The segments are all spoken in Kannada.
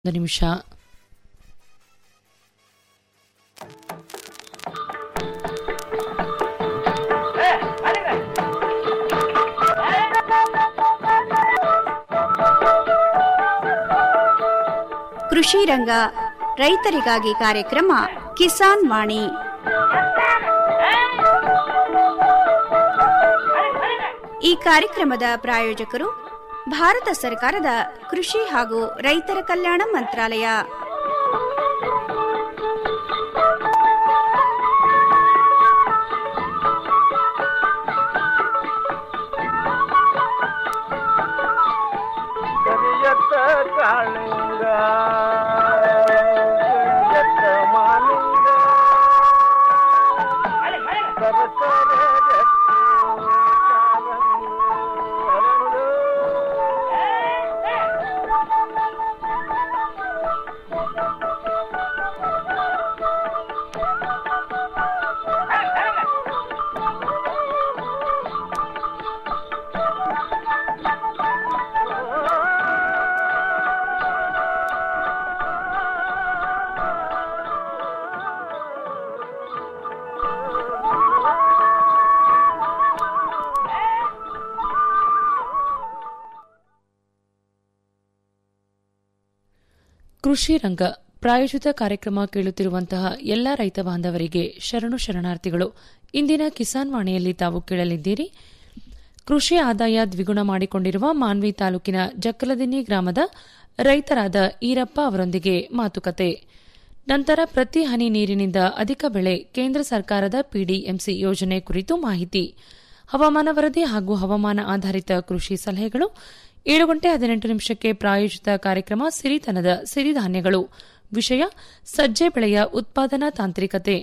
ಒಂದು ನಿಮಿಷ ಕೃಷಿ ರಂಗ ರೈತರಿಗಾಗಿ ಕಾರ್ಯಕ್ರಮ ಕಿಸಾನ್ ವಾಣಿ ಈ ಕಾರ್ಯಕ್ರಮದ ಪ್ರಾಯೋಜಕರು ಭಾರತ ಸರ್ಕಾರದ ಕೃಷಿ ಹಾಗೂ ರೈತರ ಕಲ್ಯಾಣ ಮಂತ್ರಾಲಯ ಕರಿಯತ್ತ ಕಾಳಿಂಗ ಕರಿಯತ್ತ ಮಾಲಿಂಗ ಸರಸರ ಜಟ್ಟಿ ಕಾರಂಗಿ ಹರಳು. ಕೃಷಿ ರಂಗ ಪ್ರಾಯೋಜಿತ ಕಾರ್ಯಕ್ರಮ ಕೇಳುತ್ತಿರುವಂತಹ ಎಲ್ಲ ರೈತ ಬಾಂಧವರಿಗೆ ಶರಣು ಶರಣಾರ್ಥಿಗಳು ಇಂದಿನ ಕಿಸಾನ್ ವಾಣಿಯಲ್ಲಿ ತಾವು ಕೇಳಲಿದ್ದೀರಿ ಕೃಷಿ ಆದಾಯ ದ್ವಿಗುಣ ಮಾಡಿಕೊಂಡಿರುವ ಮಾನ್ವಿ ತಾಲೂಕಿನ ಜಕ್ಕಲದಿನ್ನಿ ಗ್ರಾಮದ ರೈತರಾದ ಈರಪ್ಪ ಅವರೊಂದಿಗೆ ಮಾತುಕತೆ ನಂತರ ಪ್ರತಿ ಹನಿ ನೀರಿನಿಂದ ಅಧಿಕ ಬೆಳೆ ಕೇಂದ್ರ ಸರ್ಕಾರದ ಪಿಡಿಎಂಸಿ ಯೋಜನೆ ಕುರಿತು ಮಾಹಿತಿ ಹವಾಮಾನ ವರದಿ ಹಾಗೂ ಹವಾಮಾನ ಆಧಾರಿತ ಕೃಷಿ ಸಲಹೆಗಳು ಏಳು ಗಂಟೆ ಹದಿನೆಂಟು ನಿಮಿಷಕ್ಕೆ ಪ್ರಾಯೋಜಿತ ಕಾರ್ಯಕ್ರಮ ಸಿರಿತನದ ಸಿರಿಧಾನ್ಯಗಳು ವಿಷಯ ಸಜ್ಜೆ ಬೆಳೆಯ ಉತ್ಪಾದನಾ ತಾಂತ್ರಿಕತೆ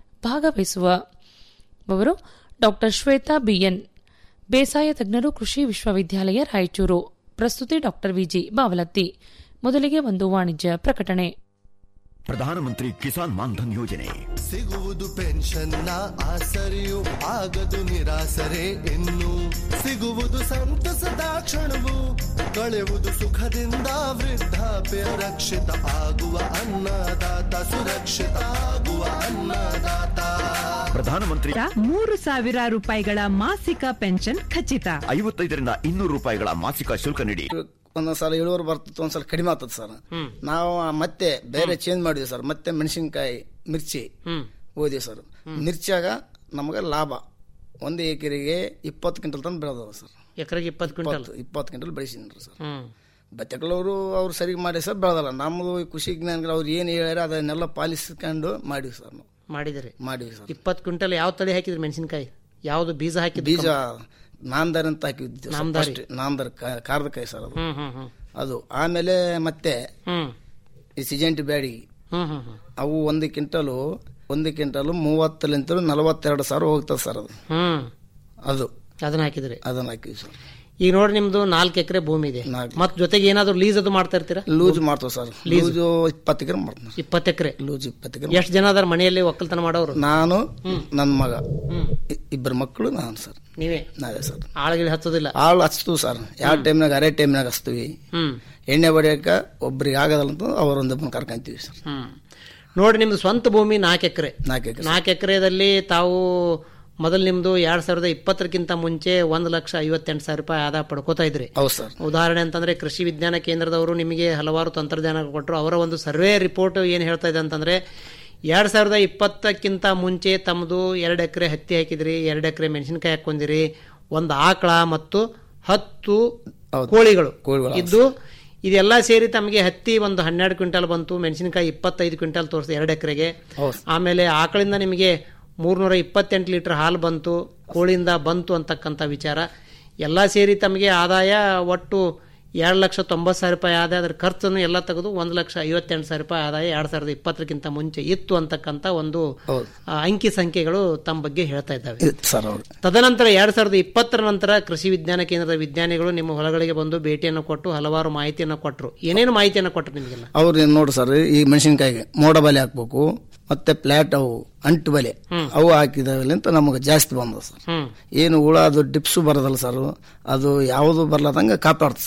ಭಾಗವಹಿಸುವವರು ಡಾ ಶ್ವೇತಾ ಬಿಎನ್ ಬೇಸಾಯ ತಜ್ಞರು ಕೃಷಿ ವಿಶ್ವವಿದ್ಯಾಲಯ ರಾಯಚೂರು ಪ್ರಸ್ತುತಿ ಡಾ ವಿಜಿ ಬಾವಲತ್ತಿ ಮೊದಲಿಗೆ ಒಂದು ವಾಣಿಜ್ಯ ಪ್ರಕಟಣೆ ಪ್ರಧಾನಮಂತ್ರಿ ಕಿಸಾನ್ ಮಾನ್ಧನ್ ಯೋಜನೆ ಸಿಗುವುದು ಪೆನ್ಷನ್ನ ಆಸರೆಯು ಆಗದು ನಿರಾಸರೆ ಇನ್ನು ಸಿಗುವುದು ಸಂತಸದ ಕ್ಷಣವು ಕಳೆಯುವುದು ಸುಖದಿಂದ ವೃದ್ಧಾಪ್ಯ ರಕ್ಷಿತ ಆಗುವ ಅನ್ನದಾತ ಸುರಕ್ಷಿತ ಆಗುವ ಅನ್ನದಾತ ಪ್ರಧಾನಮಂತ್ರಿ ಮೂರು ಸಾವಿರ ರೂಪಾಯಿಗಳ ಮಾಸಿಕ ಪೆನ್ಷನ್ ಖಚಿತ ಐವತ್ತೈದರಿಂದ ಇನ್ನೂರು ರೂಪಾಯಿಗಳ ಮಾಸಿಕ ಶುಲ್ಕ ನೀಡಿ ಒಂದೊಂದ್ಸಲ ಇಳುವರಿ ಬರ್ತಿತ್ತು ಒಂದ್ಸಲ ಕಡಿಮೆ ಆಗ್ತದೆ ಸರ್ ನಾವು ಮತ್ತೆ ಬೇರೆ ಚೇಂಜ್ ಮಾಡಿದ್ವಿ ಸರ್ ಮತ್ತೆ ಮೆಣಸಿನ್ಕಾಯಿ ಮಿರ್ಚಿ ಓದಿವಿ ಸರ್ ಮಿರ್ಚಿಯಾಗ ನಮಗೆ ಲಾಭ ಒಂದು ಎಕರೆಗೆ ಇಪ್ಪತ್ತು ಕ್ವಿಂಟಲ್ ತಂದು ಬೆಳೆದವ ಸರ್ ಎಕರೆಗೆ ಇಪ್ಪತ್ತು ಕ್ವಿಂಟಲ್ ಇಪ್ಪತ್ತು ಇಪ್ಪತ್ತು ಕ್ವಿಂಟಲ್ ಬೆಳೆಸಿದ್ರಿ ಸರ್ ಹ್ಮ್ ಬತ್ತೆಗಳವರು ಅವ್ರು ಸರಿ ಮಾಡಿ ಸರ್ ಬೆಳೆದಲ್ಲ ನಮ್ಮದು ಕೃಷಿ ವಿಜ್ಞಾನಿಗಳು ಅವ್ರು ಏನು ಹೇಳ್ಯಾರ ಅದನ್ನೆಲ್ಲ ಪಾಲಿಸ್ಕೊಂಡು ಮಾಡಿವಿ ಸರ್ ನಾವು ಮಾಡಿದಿರಿ ಮಾಡಿವಿ ಸರ್ ಇಪ್ಪತ್ತು ಕ್ವಿಂಟಲ್ ಯಾವ ತಳಿ ಹಾಕಿದ್ರಿ ಮೆಣಸಿನಕಾಯಿ ಯಾವ್ದು ಬೀಜ ಹಾಕಿದ್ರಿ ಬೀಜ ನಾಮದಾರ್ ಅಂತ ಹಾಕಿದ್ವಿ ನಾಮದಾರಿ. ನಾಮದಾರ್ ಕಾರದಕಾಯಿ ಸರ್ ಅದು ಹ್ಮ್ ಹ್ಮ್ ಹ್ಮ್ ಅದು ಆಮೇಲೆ ಮತ್ತೆ ಹ್ಮ್ ಈ ಸಿಜೆಂಟ್ ಬ್ಯಾಡಿ ಹ್ಮ್ ಹ್ಮ್ ಹ್ಮ್ ಅವು ಒಂದು ಕ್ವಿಂಟಲು ಒಂದು ಕ್ವಿಂಟಲು ಮೂವತ್ತಲಿಂತ ನಲವತ್ತೆರಡು ಸಾವಿರ ಹೋಗ್ತದೆ ಸರ್ ಅದು ಹ್ಮ್ ಅದು ಅದನ್ನ ಹಾಕಿದ್ರಿ ಅದನ್ನ ಹಾಕಿವಿ ಸರ್ ಈಗ ನೋಡಿ ನಿಮ್ದು ನಾಲ್ಕು ಎಕರೆ ಭೂಮಿ ಇದೆ ನಾಲ್ಕು. ಮತ್ ಜೊತೆಗೆ ಏನಾದ್ರು ಲೀಸ್ ಅದು ಮಾಡ್ತಾ ಇರ್ತೀರಾ ಲೂಜ್ ಮಾಡ್ತೇವೆ ಸರ್ ಲೂಜು ಇಪ್ಪತ್ತು ಎಕರೆ ಮಾಡ್ತೀನಿ ಸರ್. ಇಪ್ಪತ್ತು ಎಕರೆ ಲೂಜ್ ಇಪ್ಪತ್ತು ಎಕರೆ ಎಷ್ಟು ಜನ ಅದಾರ ಮನೆಯಲ್ಲಿ ಒಕ್ಕಲ್ತನ ಮಾಡೋರು ನಾನು ನನ್ನ ಮಗ ಹ್ಮ್ ಇ- ಇಬ್ಬರು ಮಕ್ಕಳು ನಾನು ಸರ್ ನೀವೇ ನಾವೇ ಸರ್ ಆಳುಗಳು ಹಚ್ಚೋದಿಲ್ಲ ಆಳು ಹಚ್ತೀವಿ ಸರ್ ಯಾವ ಟೈಮ್ನಾಗ ಅರೆ ಟೈಮ್ನಾಗ ಹಚ್ತೀವಿ ಹ್ಮ್ ಎಣ್ಣೆ ಹೊಡಿಯಕ ಒಬ್ರಿಗೆ ಆಗದಲ್ಲ ಅಂತ ಅವರೊಂದೊಬ್ಬನ ಕರ್ಕೊಂತೀವಿ ಸರ್ ಹ್ಮ್ ನೋಡಿ ನಿಮ್ದು ಸ್ವಂತ ಭೂಮಿ ನಾಲ್ಕು ಎಕರೆ ನಾಲ್ಕು ಎಕರೆ ನಾಲ್ಕು ಎಕರೆದಲ್ಲಿ ತಾವು ಮೊದಲು ನಿಮ್ದು ಎರಡ್ ಸಾವಿರದ ಇಪ್ಪತ್ತರಕ್ಕಿಂತ ಮುಂಚೆ ಒಂದು ಲಕ್ಷ ಐವತ್ತೆಂಟು ಸಾವಿರ ರೂಪಾಯಿ ಆದಾಯ ಪಡ್ಕೋತಾ ಇದ್ರಿ ಹೌದು ಸರ್ ಉದಾಹರಣೆ ಅಂತಂದ್ರೆ ಕೃಷಿ ವಿಜ್ಞಾನ ಕೇಂದ್ರದವರು ನಿಮಗೆ ಹಲವಾರು ತಂತ್ರಜ್ಞಾನ ಕೊಟ್ಟರು ಅವರ ಒಂದು ಸರ್ವೆ ರಿಪೋರ್ಟ್ ಏನು ಹೇಳ್ತಾ ಇದೆ ಅಂತಂದ್ರೆ ಎರಡ್ ಸಾವಿರದ ಇಪ್ಪತ್ತಕ್ಕಿಂತ ಮುಂಚೆ ತಮ್ಮದು ಎರಡು ಎಕರೆ ಹತ್ತಿ ಹಾಕಿದ್ರಿ ಎರಡು ಎಕರೆ ಮೆಣಸಿನಕಾಯಿ ಹಾಕೊಂಡಿರಿ ಒಂದು ಆಕಳ ಮತ್ತು ಹತ್ತು ಹೌದು. ಕೋಳಿಗಳು ಕೋಳಿಗಳು, ಹೌದು ಇದ್ದು ಇದೆಲ್ಲ ಸೇರಿ ತಮಗೆ ಹತ್ತಿ ಒಂದು ಹನ್ನೆರಡು ಕ್ವಿಂಟಲ್ ಬಂತು ಮೆಣಸಿನಕಾಯಿ ಇಪ್ಪತ್ತೈದು ಕ್ವಿಂಟಲ್ ತೋರಿಸಿ ಎರಡು ಎಕರೆಗೆ ಹೌದು. ಆಮೇಲೆ ಆಕಳಿಂದ ನಿಮಗೆ ಮೂರ್ನೂರ ಇಪ್ಪತ್ತೆಂಟು ಲೀಟರ್ ಹಾಲು ಬಂತು ಕೋಳಿಯಿಂದ ಬಂತು ಅಂತಕ್ಕಂಥ ವಿಚಾರ ಎಲ್ಲ ಸೇರಿ ತಮಗೆ ಆದಾಯ ಒಟ್ಟು ಎರಡು ಲಕ್ಷ ತೊಂಬತ್ತು ಸಾವಿರ ರೂಪಾಯಿ ಆದಾಯ ಅದ್ರ ಖರ್ಚನ್ನು ಎಲ್ಲ ತೆಗೆದು ಒಂದು ಲಕ್ಷ ಐವತ್ತೆಂಟು ಸಾವಿರ ರೂಪಾಯಿ ಆದಾಯ ಎರಡು ಸಾವಿರದ ಇಪ್ಪತ್ತರಕ್ಕಿಂತ ಮುಂಚೆ ಇತ್ತು ಅಂತಕ್ಕಂಥ ಒಂದು ಹೌದು. ಆ, ಅಂಕಿ ಸಂಖ್ಯೆಗಳು ತಮ್ಮ ಬಗ್ಗೆ ಹೇಳ್ತಾ ಇದ್ದಾವೆ ಇದು ಸರ್ ಅವ್ರು ತದನಂತರ ಎರಡ್ ಸಾವಿರದ ಇಪ್ಪತ್ತರ ನಂತರ ಕೃಷಿ ವಿಜ್ಞಾನ ಕೇಂದ್ರದ ವಿಜ್ಞಾನಿಗಳು ನಿಮ್ಮ ಹೊಲಗಳಿಗೆ ಬಂದು ಭೇಟಿಯನ್ನು ಕೊಟ್ಟು ಹಲವಾರು ಮಾಹಿತಿಯನ್ನು ಕೊಟ್ಟರು ಏನೇನು ಮಾಹಿತಿಯನ್ನು ಕೊಟ್ಟರು ನಿಮಗೆಲ್ಲ ಅವ್ರು ನೋಡಿ ಸರ್ ಈ ಮೆಣಸಿನ್ಕಾಯಿಗೆ ಮೋಡ ಬಲೆ ಹಾಕ್ಬೇಕು ಮತ್ತೆ ಪ್ಲಾಟ್ ಅವು ಅಂಟು ಬಲೆ ಅವು ಹಾಕಿದವಲಿಂತ ನಮಗೆ ಜಾಸ್ತಿ ಬಂದದ ಸರ್ ಹ್ಮ್ ಏನು ಹುಳ ಅದು ಡಿಪ್ಸು ಬರೋದಲ್ಲ ಸರ್ ಅದು ಯಾವುದು ಬರ್ಲಾದಂಗ ಕಾಪಾಡ್ತದೆ ಸರ್ ಅದು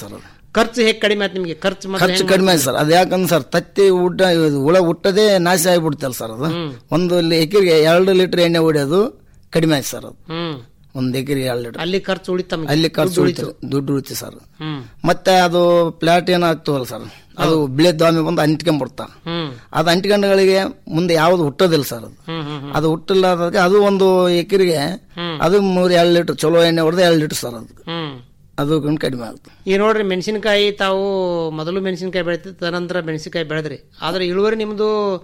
ಖರ್ಚು ಹೇಗೆ ಕಡಿಮೆ ಆಯ್ತು ನಿಮಗೆ ಖರ್ಚು ಮೊದ್ಲು ಖರ್ಚು ಹೆಂಗ್ ಕಡಿಮೆ ಆಯ್ತು ಸರ್ ಅದು ಯಾಕಂದ್ರೆ ಸರ್ ತತ್ತಿ ಊಟ ಇದು ಹುಳ ಹುಟ್ಟದೇ ನಾಶ ಆಗಿಬಿಡ್ತಲ್ಲ ಸರ್ ಅದು ಒಂದು ಎಕರೆಗೆ ಎರಡು ಲೀಟರ್ ಎಣ್ಣೆ ಹೊಡೆಯೋದು ಕಡಿಮೆ ಆಯ್ತು ಸರ್ ಅದು ಹ್ಮ್ ಒಂದು ಎಕರೆಗೆ ಎರಡು ಲೀಟರ್ ಅಲ್ಲಿ ಖರ್ಚು ಉಳಿತ ಅಲ್ಲಿ ಖರ್ಚು ಉಳಿತು ದುಡ್ಡು ಉಳಿತು ಸರ್ ಹ್ಮ್ ಮತ್ತೆ ಅದು ಪ್ಲಾಟ್ ಏನಾಗ್ತವಲ್ಲ ಸರ್ ಅದು ಬಿಳೆ ದ್ವಾಮಿ ಬಂದು ಅಂಟ್ಕೊಂಡ್ಬಿಡ್ತಾ ಹ್ಮ್ ಅದು ಅಂಟ್ಕೊಂಡಗಳಿಗೆ ಮುಂದೆ ಯಾವ್ದು ಹುಟ್ಟೋದಿಲ್ಲ ಸರ್ ಅದು ಹ್ಮ್ ಹ್ಮ್ ಅದು ಹುಟ್ಟಿಲ್ಲದಾಗ ಅದು ಒಂದು ಎಕರೆಗೆ ಅದು ಮೂರು ಎರಡು ಲೀಟರ್ ಚಲೋ ಎಣ್ಣೆ ಹೊಡೆದು ಎರಡು ಲೀಟರ್ ಸರ್ ಅದು ಹ್ಮ್ ಅದು ಕಡಿಮೆ ಆಗುತ್ತೆ ಈಗ ನೋಡ್ರಿ ಮೆಣಸಿನಕಾಯಿ ತಾವು ಮೊದಲು ಮೆಣಸಿನಕಾಯಿ ಬೆಳಿತಿದ್ದು ತದನಂತರ ಮೆಣಸಿನಕಾಯಿ ಬೆಳೆದ್ರಿ ಆದ್ರೆ ಇಳುವರಿ ನಿಮ್ದು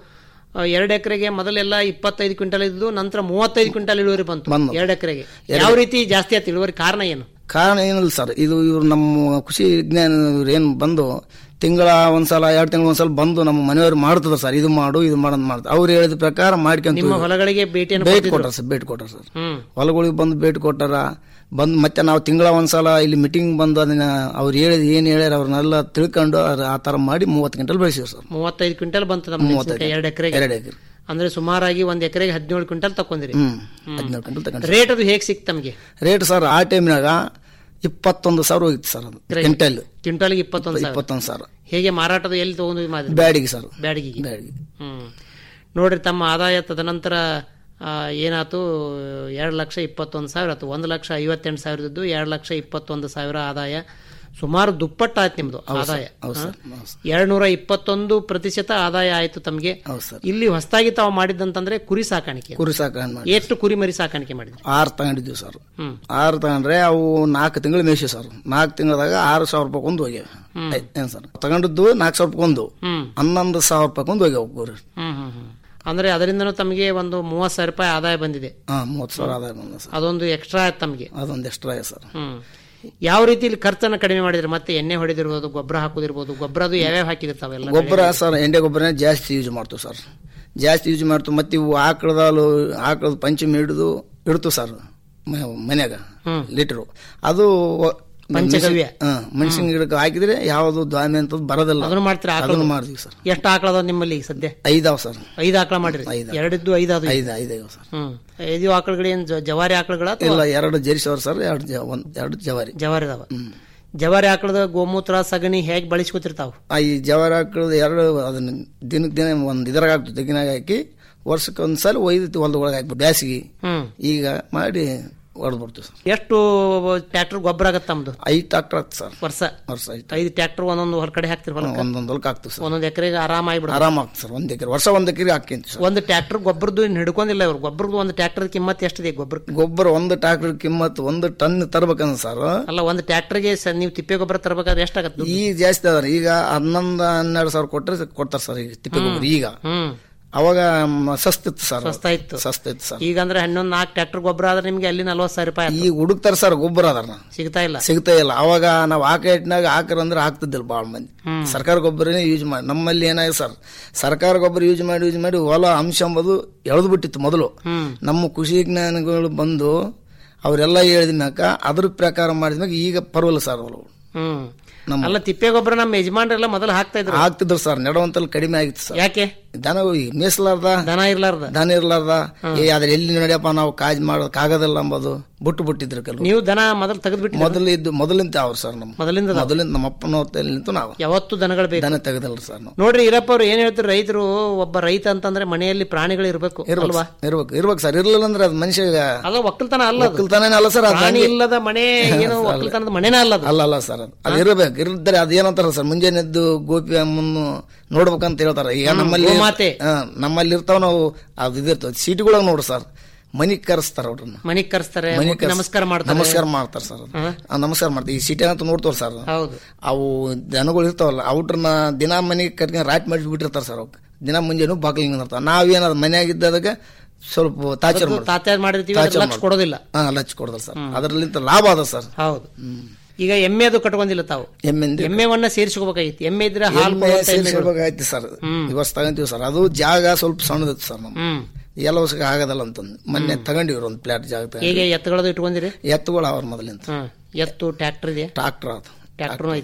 ಆ, ಎರಡು ಎಕರೆಗೆ ಮೊದಲೆಲ್ಲ ಇಪ್ಪತ್ತೈದು ಕ್ವಿಂಟಲ್ ಇದ್ದು ನಂತರ ಮೂವತ್ತೈದು ಕ್ವಿಂಟಲ್ ಇಳುವರಿ ಬಂತು ಬಂದು. ಎರಡು ಎಕರೆಗೆ ಯಾವ ರೀತಿ ಜಾಸ್ತಿ ಆಯ್ತು ಇಳುವರಿ ಕಾರಣ ಏನು ಕಾರಣ ಏನಿಲ್ಲ ಸರ್ ಇದು ಇವ್ರು ನಮ್ಮ ಕೃಷಿ ವಿಜ್ಞಾನ ಇವ್ರು ಏನು ಬಂದು ತಿಂಗಳ ಒಂದ್ಸಲ ಎರಡು ತಿಂಗಳ ಒಂದ್ಸಲ ಬಂದು ನಮ್ಮ ಮನೆಯವ್ರು ಮಾಡ್ತದ ಸರ್ ಇದು ಮಾಡು ಇದು ಮಾಡು ಅಂತ ಮಾಡ್ತಾರೆ ಅವ್ರು ಹೇಳಿದ ಪ್ರಕಾರ ಮಾಡ್ಕೊಂತ ನಿಮ್ಮ ಹೊಲಗಳಿಗೆ ಭೇಟಿಯನ್ನು ಭೇಟಿ ಕೊಡ್ತಿದ್ರು? ಕೊಟ್ಟಾರ ಸರ್ ಭೇಟಿ ಕೊಟ್ಟಾರ ಸರ್ ಹ್ಮ್ ಹೊಲಗಳಿಗೆ ಬಂದು ಭೇಟಿ ಕೊಟ್ಟಾರ ಬಂದು ಮತ್ತೆ ನಾವು ತಿಂಗಳ ಒಂದ್ಸಲ ಇಲ್ಲಿ ಮೀಟಿಂಗ್ ಬಂದು ಅದನ್ನ ಅವ್ರು ಹೇಳಿದ ಏನು ಹೇಳ್ಯಾರ ಅವ್ರನ್ನೆಲ್ಲ ತಿಳ್ಕೊಂಡು ಅದ್- ಆ ತರ ಮಾಡಿ ಮೂವತ್ತು ಗಂಟಲ್ ಬೆಳೆಸಿವಿ ಸರ್ ಮೂವತ್ತೈದು ಕ್ವಿಂಟಲ್ ಬಂತು ನಮ್ಮ ಮೆಣಸಿನಕಾಯಿ ಎರಡು ಎಕರೆಗೆ ಎರಡು ಎಕರೆ ಅಂದ್ರೆ ಸುಮಾರಾಗಿ ಒಂದ್ ಎಕರೆಗೆ ಹದಿನೇಳು ಕ್ವಿಂಟಲ್ ತಕೊಂಡಿರಿ ಹ್ಮ್ ಹದಿನೇಳು ಗಂಟಲ್ ತಗೊಂಡು ರೇಟ್ ಅದು ಹೇಗೆ ಸಿಕ್ತು ತಮಗೆ ರೇಟ್ ಸರ್ ಆ ಟೈಮ್ನಾಗ ಇಪ್ಪತ್ತೊಂದು ಸಾವಿರ ಹೋಗಿತ್ತು ಸರ್ ಅದು ಕ್ವಿಂಟಲ್ ಕ್ವಿಂಟಲ್ಗೆ ಇಪ್ಪತ್ತೊಂದು ಸಾವಿರ ಇಪ್ಪತ್ತೊಂದು ಸಾವಿರ ಹೇಗೆ ಮಾರಾಟದ ಎಲ್ಲಿ ತಗೊಂಡು ಮಾಡಿದ್ರಿ ಬ್ಯಾಡಿಗೆ ಸರ್ ಬ್ಯಾಡಗಿಗೆ ಬ್ಯಾಡಿಗೆ ಹ್ಮ್ ನೋಡ್ರಿ ತಮ್ಮ ಆದಾಯ ತದನಂತರ ಆ, ಏನಾಯ್ತು ಎರಡು ಲಕ್ಷ ಇಪ್ಪತ್ತೊಂದು ಸಾವಿರ ಆಯ್ತು ಒಂದು ಲಕ್ಷ ಐವತ್ತೆಂಟು ಸಾವಿರದ್ದು ಎರಡು ಲಕ್ಷ ಇಪ್ಪತ್ತೊಂದು ಸಾವಿರ ಆದಾಯ ಸುಮಾರು ದುಪ್ಪಟ್ಟು ಆಯ್ತು ನಿಮ್ದು ಆದಾಯ ಹೌದು ಸರ್ ಹೌದು ಸರ್ ಎರಡು ನೂರ ಇಪ್ಪತ್ತೊಂದು ಪ್ರತಿಶತ ಆದಾಯ ಆಯ್ತು ತಮಗೆ ಹೌದು ಸರ್ ಇಲ್ಲಿ ಹೊಸದಾಗಿ ತಾವು ಮಾಡಿದ್ದಂತಂದ್ರೆ ಕುರಿ ಸಾಕಾಣಿಕೆ ಕುರಿ ಸಾಕಣೆ ಮಾಡಿ ಎಷ್ಟು ಕುರಿ ಮರಿ ಸಾಕಾಣಿಕೆ ಮಾಡಿದ್ರಿ ಆರು ತಗೊಂಡಿದ್ವಿ ಸರ್ ಹ್ಮ್ ಆರು ತಗೊಂಡ್ರೆ ಅವು ನಾಲ್ಕು ತಿಂಗಳು ಮೇಯ್ಸಿ ಸರ್ ನಾಲ್ಕು ತಿಂಗಳದಾಗ ಆರು ಸಾವಿರ ರೂಪಾಯಿ ಒಂದು ಹೋಗ್ಯಾವ ಆಯ್ತ್, ಏನ್ ಸರ್ ತಗೊಂಡಿದ್ದು ನಾಲ್ಕು ಸಾವಿರ ರೂಪಾಯಿ ಒಂದು ಹ್ಮ್ ಹನ್ನೊಂದು ಸಾವಿರ ರೂಪಾಯಿ ಒಂದು ಹೋಗ್ಯಾವ ಕುರಿ ಹ್ಮ್ ಹ್ಮ್ ಹ್ಮ್ ಅಂದ್ರೆ ಅದರಿಂದನೂ ತಮಗೆ ಒಂದು ಮೂವತ್ತು ಸಾವಿರ ರೂಪಾಯಿ ಆದಾಯ ಬಂದಿದೆ ಹಾ ಮೂವತ್ತು ಸಾವಿರ ಆದಾಯ ಬಂದ ಸರ್ ಅದೊಂದು ಎಕ್ಸ್ಟ್ರಾ ಆಯ್ತು ತಮಗೆ ಅದೊಂದು ಎಕ್ಸ್ಟ್ರಾ ಸರ್ ಹ್ಮ್ ಯಾವ ರೀತಿಲಿ ಖರ್ಚನ್ನ ಕಡಿಮೆ ಮಾಡಿದ್ರೆ ಮತ್ತೆ ಎಣ್ಣೆ ಹೊಡೆದಿರ್ಬೋದು ಗೊಬ್ಬರ ಹಾಕೋದಿರ್ಬೋದು ಗೊಬ್ಬರ ಅದು ಯಾವ್ಯಾವ ಹಾಕಿರ್ತಾವೆಲ್ಲ ಗೊಬ್ಬರ ಸರ್ ಎಂಡೆ ಗೊಬ್ಬರನೇ ಜಾಸ್ತಿ ಯೂಸ್ ಮಾಡ್ತೀವಿ ಸರ್ ಜಾಸ್ತಿ ಯೂಸ್ ಮಾಡ್ತೀವಿ ಮತ್ತೆ ಇವು ಆಕಳದಲು ಆಕಳದ ಪಂಚಮಿ ಹಿಡಿದು ಇಡ್ತು ಸರ್ ಮನ್ಯಾಗ ಲೀಟರು ಅದು ಪಂಚಗವ್ಯ. ಮೆಣಸಿನ ಗಿಡಕ್ಕೆ ಹಾಕಿದ್ರೆ ಯಾವುದು ದ್ವಾಮಿ ಅಂತ ಬರೋದಿಲ್ಲ ಅದನ್ನು ಮಾಡ್ತೀರಾ ಆಕಳದ್ದು? ಅದನ್ನು ಮಾಡ್ತೀವಿ ಸರ್ ಎಷ್ಟು ಆಕಳ ನಿಮ್ಮಲ್ಲಿ ಸದ್ಯ ಐದಾವ್ ಸರ್ ಐದು ಆಕಳ ಮಾಡಿರಿ ಐದು. ಎರಡಿದ್ದು ಐದು ಅದು ಐದು ಐದೈವ್ ಸರ್ ಹ್ಮ್ ಐದು ಆಕಳಗಳು ಏನ್ ಜ- ಜವಾರಿ ಆಕಳಗಳ ಇಲ್ಲ ಎರಡು ಜರಿಸವ್ರ ಸರ್ ಎರಡು ಜ- ಒಂದ್ ಎರಡು ಜವಾರಿ ಜವಾರಿ ಅದಾವ ಜವಾರಿ ಆಕಳದ ಗೋಮೂತ್ರ ಸಗಣಿ ಹೇಗೆ ಬಳಸ್ಕೊತಿರ್ತಾವ ಆ ಈ ಜವಾರಿ ಹಾಕಿರೋದು ಎರಡು ಅದನ್ನ ದಿನಕ್ಕೆ ದಿನ ಒಂದು ಇದ್ರಾಗ ಹಾಕ್ತು ತೆಗಿನಾಗ ಹಾಕಿ ವರ್ಷಕ್ಕೆ ಒಂದ್ಸಲ ಒಯ್ದು ಹೊಲದೊಳಗೆ ಹಾಕ್ಬಿಟ್ಟು ಬ್ಯಾಸಿಗೆ ಹ್ಮ್ ಈಗ ಮಾಡಿ ಹೊಡೆದು ಬಿಡ್ತೀವಿ ಸರ್ ಎಷ್ಟು ಟ್ರ್ಯಾಕ್ಟರ್ ಗೊಬ್ಬರ ಆಗತ್ತ ತಮ್ದು ಐದು ಟ್ರಾಕ್ಟರ್ ಆಗ್ತದೆ ಸರ್ ವರ್ಷ ವರ್ಷ ಐದು ಐದು ಟ್ರ್ಯಾಕ್ಟರ್ ಒಂದೊಂದು ಹೊರಗಡೆ ಹಾಕ್ತಿರ್ ಹೊಲಕ್ಕ ಒಂದೊಂದು ಹೊಲಕ್ಕೆ ಹಾಕ್ತೀವಿ ಸರ್ ಒಂದೊಂದು ಎಕರೆಗೆ ಆರಾಮ ಆಗ್ಬಿಡ ಆರಾಮ ಆಗ್ತದೆ ಸರ್ ಒಂದ್ ಎಕರೆ ವರ್ಷ ಒಂದ್ ಎಕರೆ ಹಾಕ್ಯಂತೀವಿ ಸರ್ ಒಂದು ಟ್ರ್ಯಾಕ್ಟರ್ ಗೊಬ್ಬರದ್ದು ಇನ್ನು ಹಿಡ್ಕೊಂಡಿಲ್ಲ ಇವ್ರು ಗೊಬ್ಬರದ್ದು ಒಂದು ಟ್ರ್ಯಾಕ್ಟರ್ ಕಿಮ್ಮತ್ ಎಷ್ಟಿದೆ ಗೊಬ್ಬರ ಗೊಬ್ಬರ ಒಂದು ಟ್ರಾಕ್ಟರ್ ಕಿಮ್ಮತ್ ಒಂದು ಟನ್ ತರ್ಬೇಕಂದ್ರೆ ಸರ್ ಅಲ್ಲ ಒಂದು ಟ್ರ್ಯಾಕ್ಟರ್ಗೆ ನೀವು ತಿಪ್ಪೆ ಗೊಬ್ಬರ ತರಬೇಕಾದ್ರೆ ಎಷ್ಟಾಗತ್ತೆ ದುಡ್ಡು? ಈಗ ಜಾಸ್ತಿ ಅದ ಈಗ ಹನ್ನೊಂದು ಹನ್ನೆರಡು ಸಾವಿರ ಕೊಟ್ಟರೆ ಕೊಡ್ತಾರೆ ಸರ್ ಈಗ ತಿಪ್ಪೆ ಗೊಬ್ಬರ ಈಗ ಹ್ಮ್ ಅವಾಗ ಮ, ಸಸ್ತಿತ್ತು ಸರ್ ಸಸ್ತಾ ಇತ್ತು ಸಸ್ತ ಇತ್ತು ಸರ್ ಈಗ ಅಂದ್ರೆ ಹನ್ನೊಂದು ನಾಲ್ಕು ಟ್ರ್ಯಾಕ್ಟರ್ ಗೊಬ್ಬರ ಆದ್ರೆ ನಿಮ್ಗೆ ಅಲ್ಲಿ ನಲ್ವತ್ತು ಸಾವಿರ ರೂಪಾಯಿ ಆಯ್ತು. ಈಗ ಹುಡುಕ್ತಾರ ಸರ್ ಗೊಬ್ಬರ ಅದಾರ ಸಿಗ್ತಾ ಇಲ್ಲ ಸಿಗ್ತಾ ಇಲ್ಲ ಅವಾಗ ನಾವು ಆಕ ಇಟ್ನಾಗ ಹಾಕರ್ ಅಂದ್ರೆ ಹಾಕ್ತಿದ್ದಿಲ್ಲ ಭಾಳ ಮಂದಿ ಸರ್ಕಾರ ಗೊಬ್ಬರನೇ ಯೂಸ್ ಮಾಡಿ ನಮ್ಮಲ್ಲಿ ಏನಾಗಿದೆ ಸರ್ ಸರ್ಕಾರ ಗೊಬ್ಬರ ಯೂಸ್ ಮಾಡಿ ಯೂಸ್ ಮಾಡಿ ಹೊಲ ಅಂಶ ಎಂಬುದು ಎಳೆದು ಬಿಟ್ಟಿತ್ತು ಮೊದಲು ಹ್ಮ್ ನಮ್ಮ ಕೃಷಿ ವಿಜ್ಞಾನಿಗಳು ಬಂದು ಅವರೆಲ್ಲ ಹೇಳಿದ ಮ್ಯಾಕ ಅದ್ರ ಪ್ರಕಾರ ಮಾಡಿದ ಮ್ಯಾಗ ಈಗ ಪರವಲ್ಲ ಸರ್ ಹೊಲವು ಹ್ಮ್ ನಮ್ಮ ಅಲ್ಲ ತಿಪ್ಪೆ ಗೊಬ್ಬರ ನಮ್ಮ ಯಜಮಾನ್ರೆಲ್ಲ ಮೊದಲು ಹಾಕ್ತಾ ಇದ್ರು ಆಗ್ತಿದ್ರು ಸರ್ ನೆಡವಂತಲ್ಲಿ ಕಡಿಮೆ ಆಗಿತ್ತು ಸರ್ ಯಾಕೆ ದನ ಈ ಮೇಸಲಾರ್ದ ದನ ಇರ್ಲಾರ್ದ ದನ ಇರ್ಲಾರ್ದ ಏ ಅದ್ರ ಎಲ್ಲಿ ನಡೆಯಪ್ಪ ನಾವು ಕಾಜ್ ಮಾಡೋದಕ್ಕೆ ಆಗೋದಿಲ್ಲ ಅಂಬೋದು ಬಿಟ್ಟು ಬಿಟ್ಟಿದ್ರು ಕೆಲವು ನೀವು ದನ ಮೊದಲು ತೆಗೆದ್ಬಿಟ್ಟು ಮೊದಲು ಇದ್ದು ಮೊದಲಿಂದ ಅವ್ರು ಸರ್ ನಮ್ಮ ಮೊದಲಿಂದ ಅದಾವ. ಮೊದಲಿಂದ ನಮ್ಮ ಅಪ್ಪನ ನಿಂತು ನಾವು ಯಾವತ್ತು ದನಗಳು ಬೇಕು ದನ ತೆಗೆದಲ್ಲ ಸರ್ ನಾವು ನೋಡ್ರಿ ಇರಪ್ಪ ಅವ್ರು ಏನ್ ಹೇಳ್ತಾರೆ ರೈತರು ಒಬ್ಬ ರೈತ ಅಂತಂದ್ರೆ ಮನೆಯಲ್ಲಿ ಪ್ರಾಣಿಗಳು ಇರ್ಬೇಕು ಇರ್ಬೇಕು ಅಲ್ವಾ ಇರ್ಬೇಕು ಇರ್ಬೇಕು ಸರ್ ಇರ್ಲಿಲ್ಲ ಅಂದ್ರೆ ಅದು ಮನುಷ್ಯ ಅಲ್ಲ ಒಕ್ಕಲ್ತನ ಅಲ್ಲ ಅದು. ಒಕ್ಕಲ್ತನೇ ಅಲ್ಲ ಸರ್ ಅದು ಪ್ರಾಣಿ ಹಂಗೆ- ಇಲ್ಲದ ಮನೆ ಏನು ಒಕ್ಕಲ್ತನದ ಮನೆನೇ ಅಲ್ಲ ಅದು ಅಲ್ಲ ಅಲ್ಲ ಸರ್ ಅದು ಅದು ಇರ್ಬೇಕು ಇರ್ತಾರೆ ಅದು ಏನಂತಾರ ಸರ್ ಮುಂಜಾನೆ ಎದ್ದು ಗೋಪಿ ಅಮ್ಮನ್ನು ನೋಡ್ಬೇಕಂತ ಹೇಳ್ತಾರ ಈಗ ನಮ್ಮಲ್ಲಿ ಗೋಮಾತೆ. ಹಾ, ನಮ್ಮಲ್ಲಿ ಇರ್ತಾವ ನಾವು ಅದು ಇದಿರ್ತವೆ ಸೀಟ್ಗಳಾಗ ನೋಡ್ರಿ ಸರ್ ಮನಿಗ್ ಕರೆಸ್ತಾರ ಅವ್ರನ್ನ ಮನಿಗ್ ಕರ್ಸ್ತಾರೆ ಮನಿಗ್ ಮುಟ್ಟಿ ಕರ್ಸ್- ನಮಸ್ಕಾರ ಮಾಡ್ತಾರೆ ನಮಸ್ಕಾರ ಮಾಡ್ತಾರ ಸರ್ ಅದು. ಆ, ನಮಸ್ಕಾರ ಮಾಡ್ತಾರೆ ಈ ಸೀಟಿ ಅಂತ ನೋಡ್ತಾರ ಸರ್ ಹೌದು ಅವು ದನಗಳು ಇರ್ತಾವಲ್ಲ ಅವ್ರನ್ನ ದಿನ ಮನೆಗೆ ಕಟ್ಕೊಂಡು ರಾಟ್ ಮಾಡಿ ಬಿಟ್ಟಿರ್ತಾರ ಸರ್ ಅವಕ್ಕೆ ದಿನ ಮುಂಜಾನೆ ಬಾಗಿಲಿಗೆ ನಿಂದಿರ್ತಾವ ನಾವೇನದ ಮನೆಯಾಗಿದ್ದದಕ್ಕೆ ಸ್ವಲ್ಪ ತಾಚರ್ ಅದು ತಾತ್ಯಾರ್ ಮಾಡಿರ್ತೀವಿ ಅದ್ರ ಲಕ್ಷ ಕೊಡೋದಿಲ್ಲ ಹಾ ಲಕ್ಷ ಕೊಡೋದಿಲ್ಲ ಸರ್ ಅದರಲ್ಲಿಂತ ಲಾಭ ಅದ ಸರ್ ಹೌದು ಈಗ ಎಮ್ಮೆ ಅದು ಕಟ್ಕೊಂಡಿಲ್ಲ ತಾವು ಎಮ್ಮೆಂದು ಎಮ್ಮೆವನ್ನ ಸೇರಿಸ್ಕೋಬೇಕಾಗಿತ್ತು ಎಮ್ಮೆ ಇದ್ರೆ ಹಾಲು ಎಮ್ಮೆ ಕೊಡುವಂತ ಎಮ್ಮೆಗಳು. ಸೇರಿಸ್ಬೇಕಾಯ್ತು ಸರ್ ಇವತ್ತು ತಗೊಂತೀವಿ ಸರ್ ಅದು ಜಾಗ ಸ್ವಲ್ಪ ಸಣ್ಣದಿತ್ತು ಸರ್ ನಮ್ಮ ಹ್ಮ್ ಎಲ್ಲ ವರ್ಷಕ್ಕೆ ಆಗದಲ್ಲ ಅಂತಂದು ಮೊನ್ನೆ ತಗೊಂಡಿವ್ರಿ ಒಂದು ಪ್ಲಾಟ್ ಜಾಗ ತಗೊಂಡು ಹೇಗೆ ಎತ್ತುಗಳದು ಇಟ್ಕೊಂಡಿರಿ ಎತ್ತುಗಳು ಅವ್ರ ಮೊದಲಿಂದ ಹ್ಮ್ ಎತ್ತು ಟ್ರ್ಯಾಕ್ಟರ್ ಇದೆ ಟ್ರಾಕ್ಟರ್ ಅದು ಟ್ರ್ಯಾಕ್ಟರ್ ಐತಿ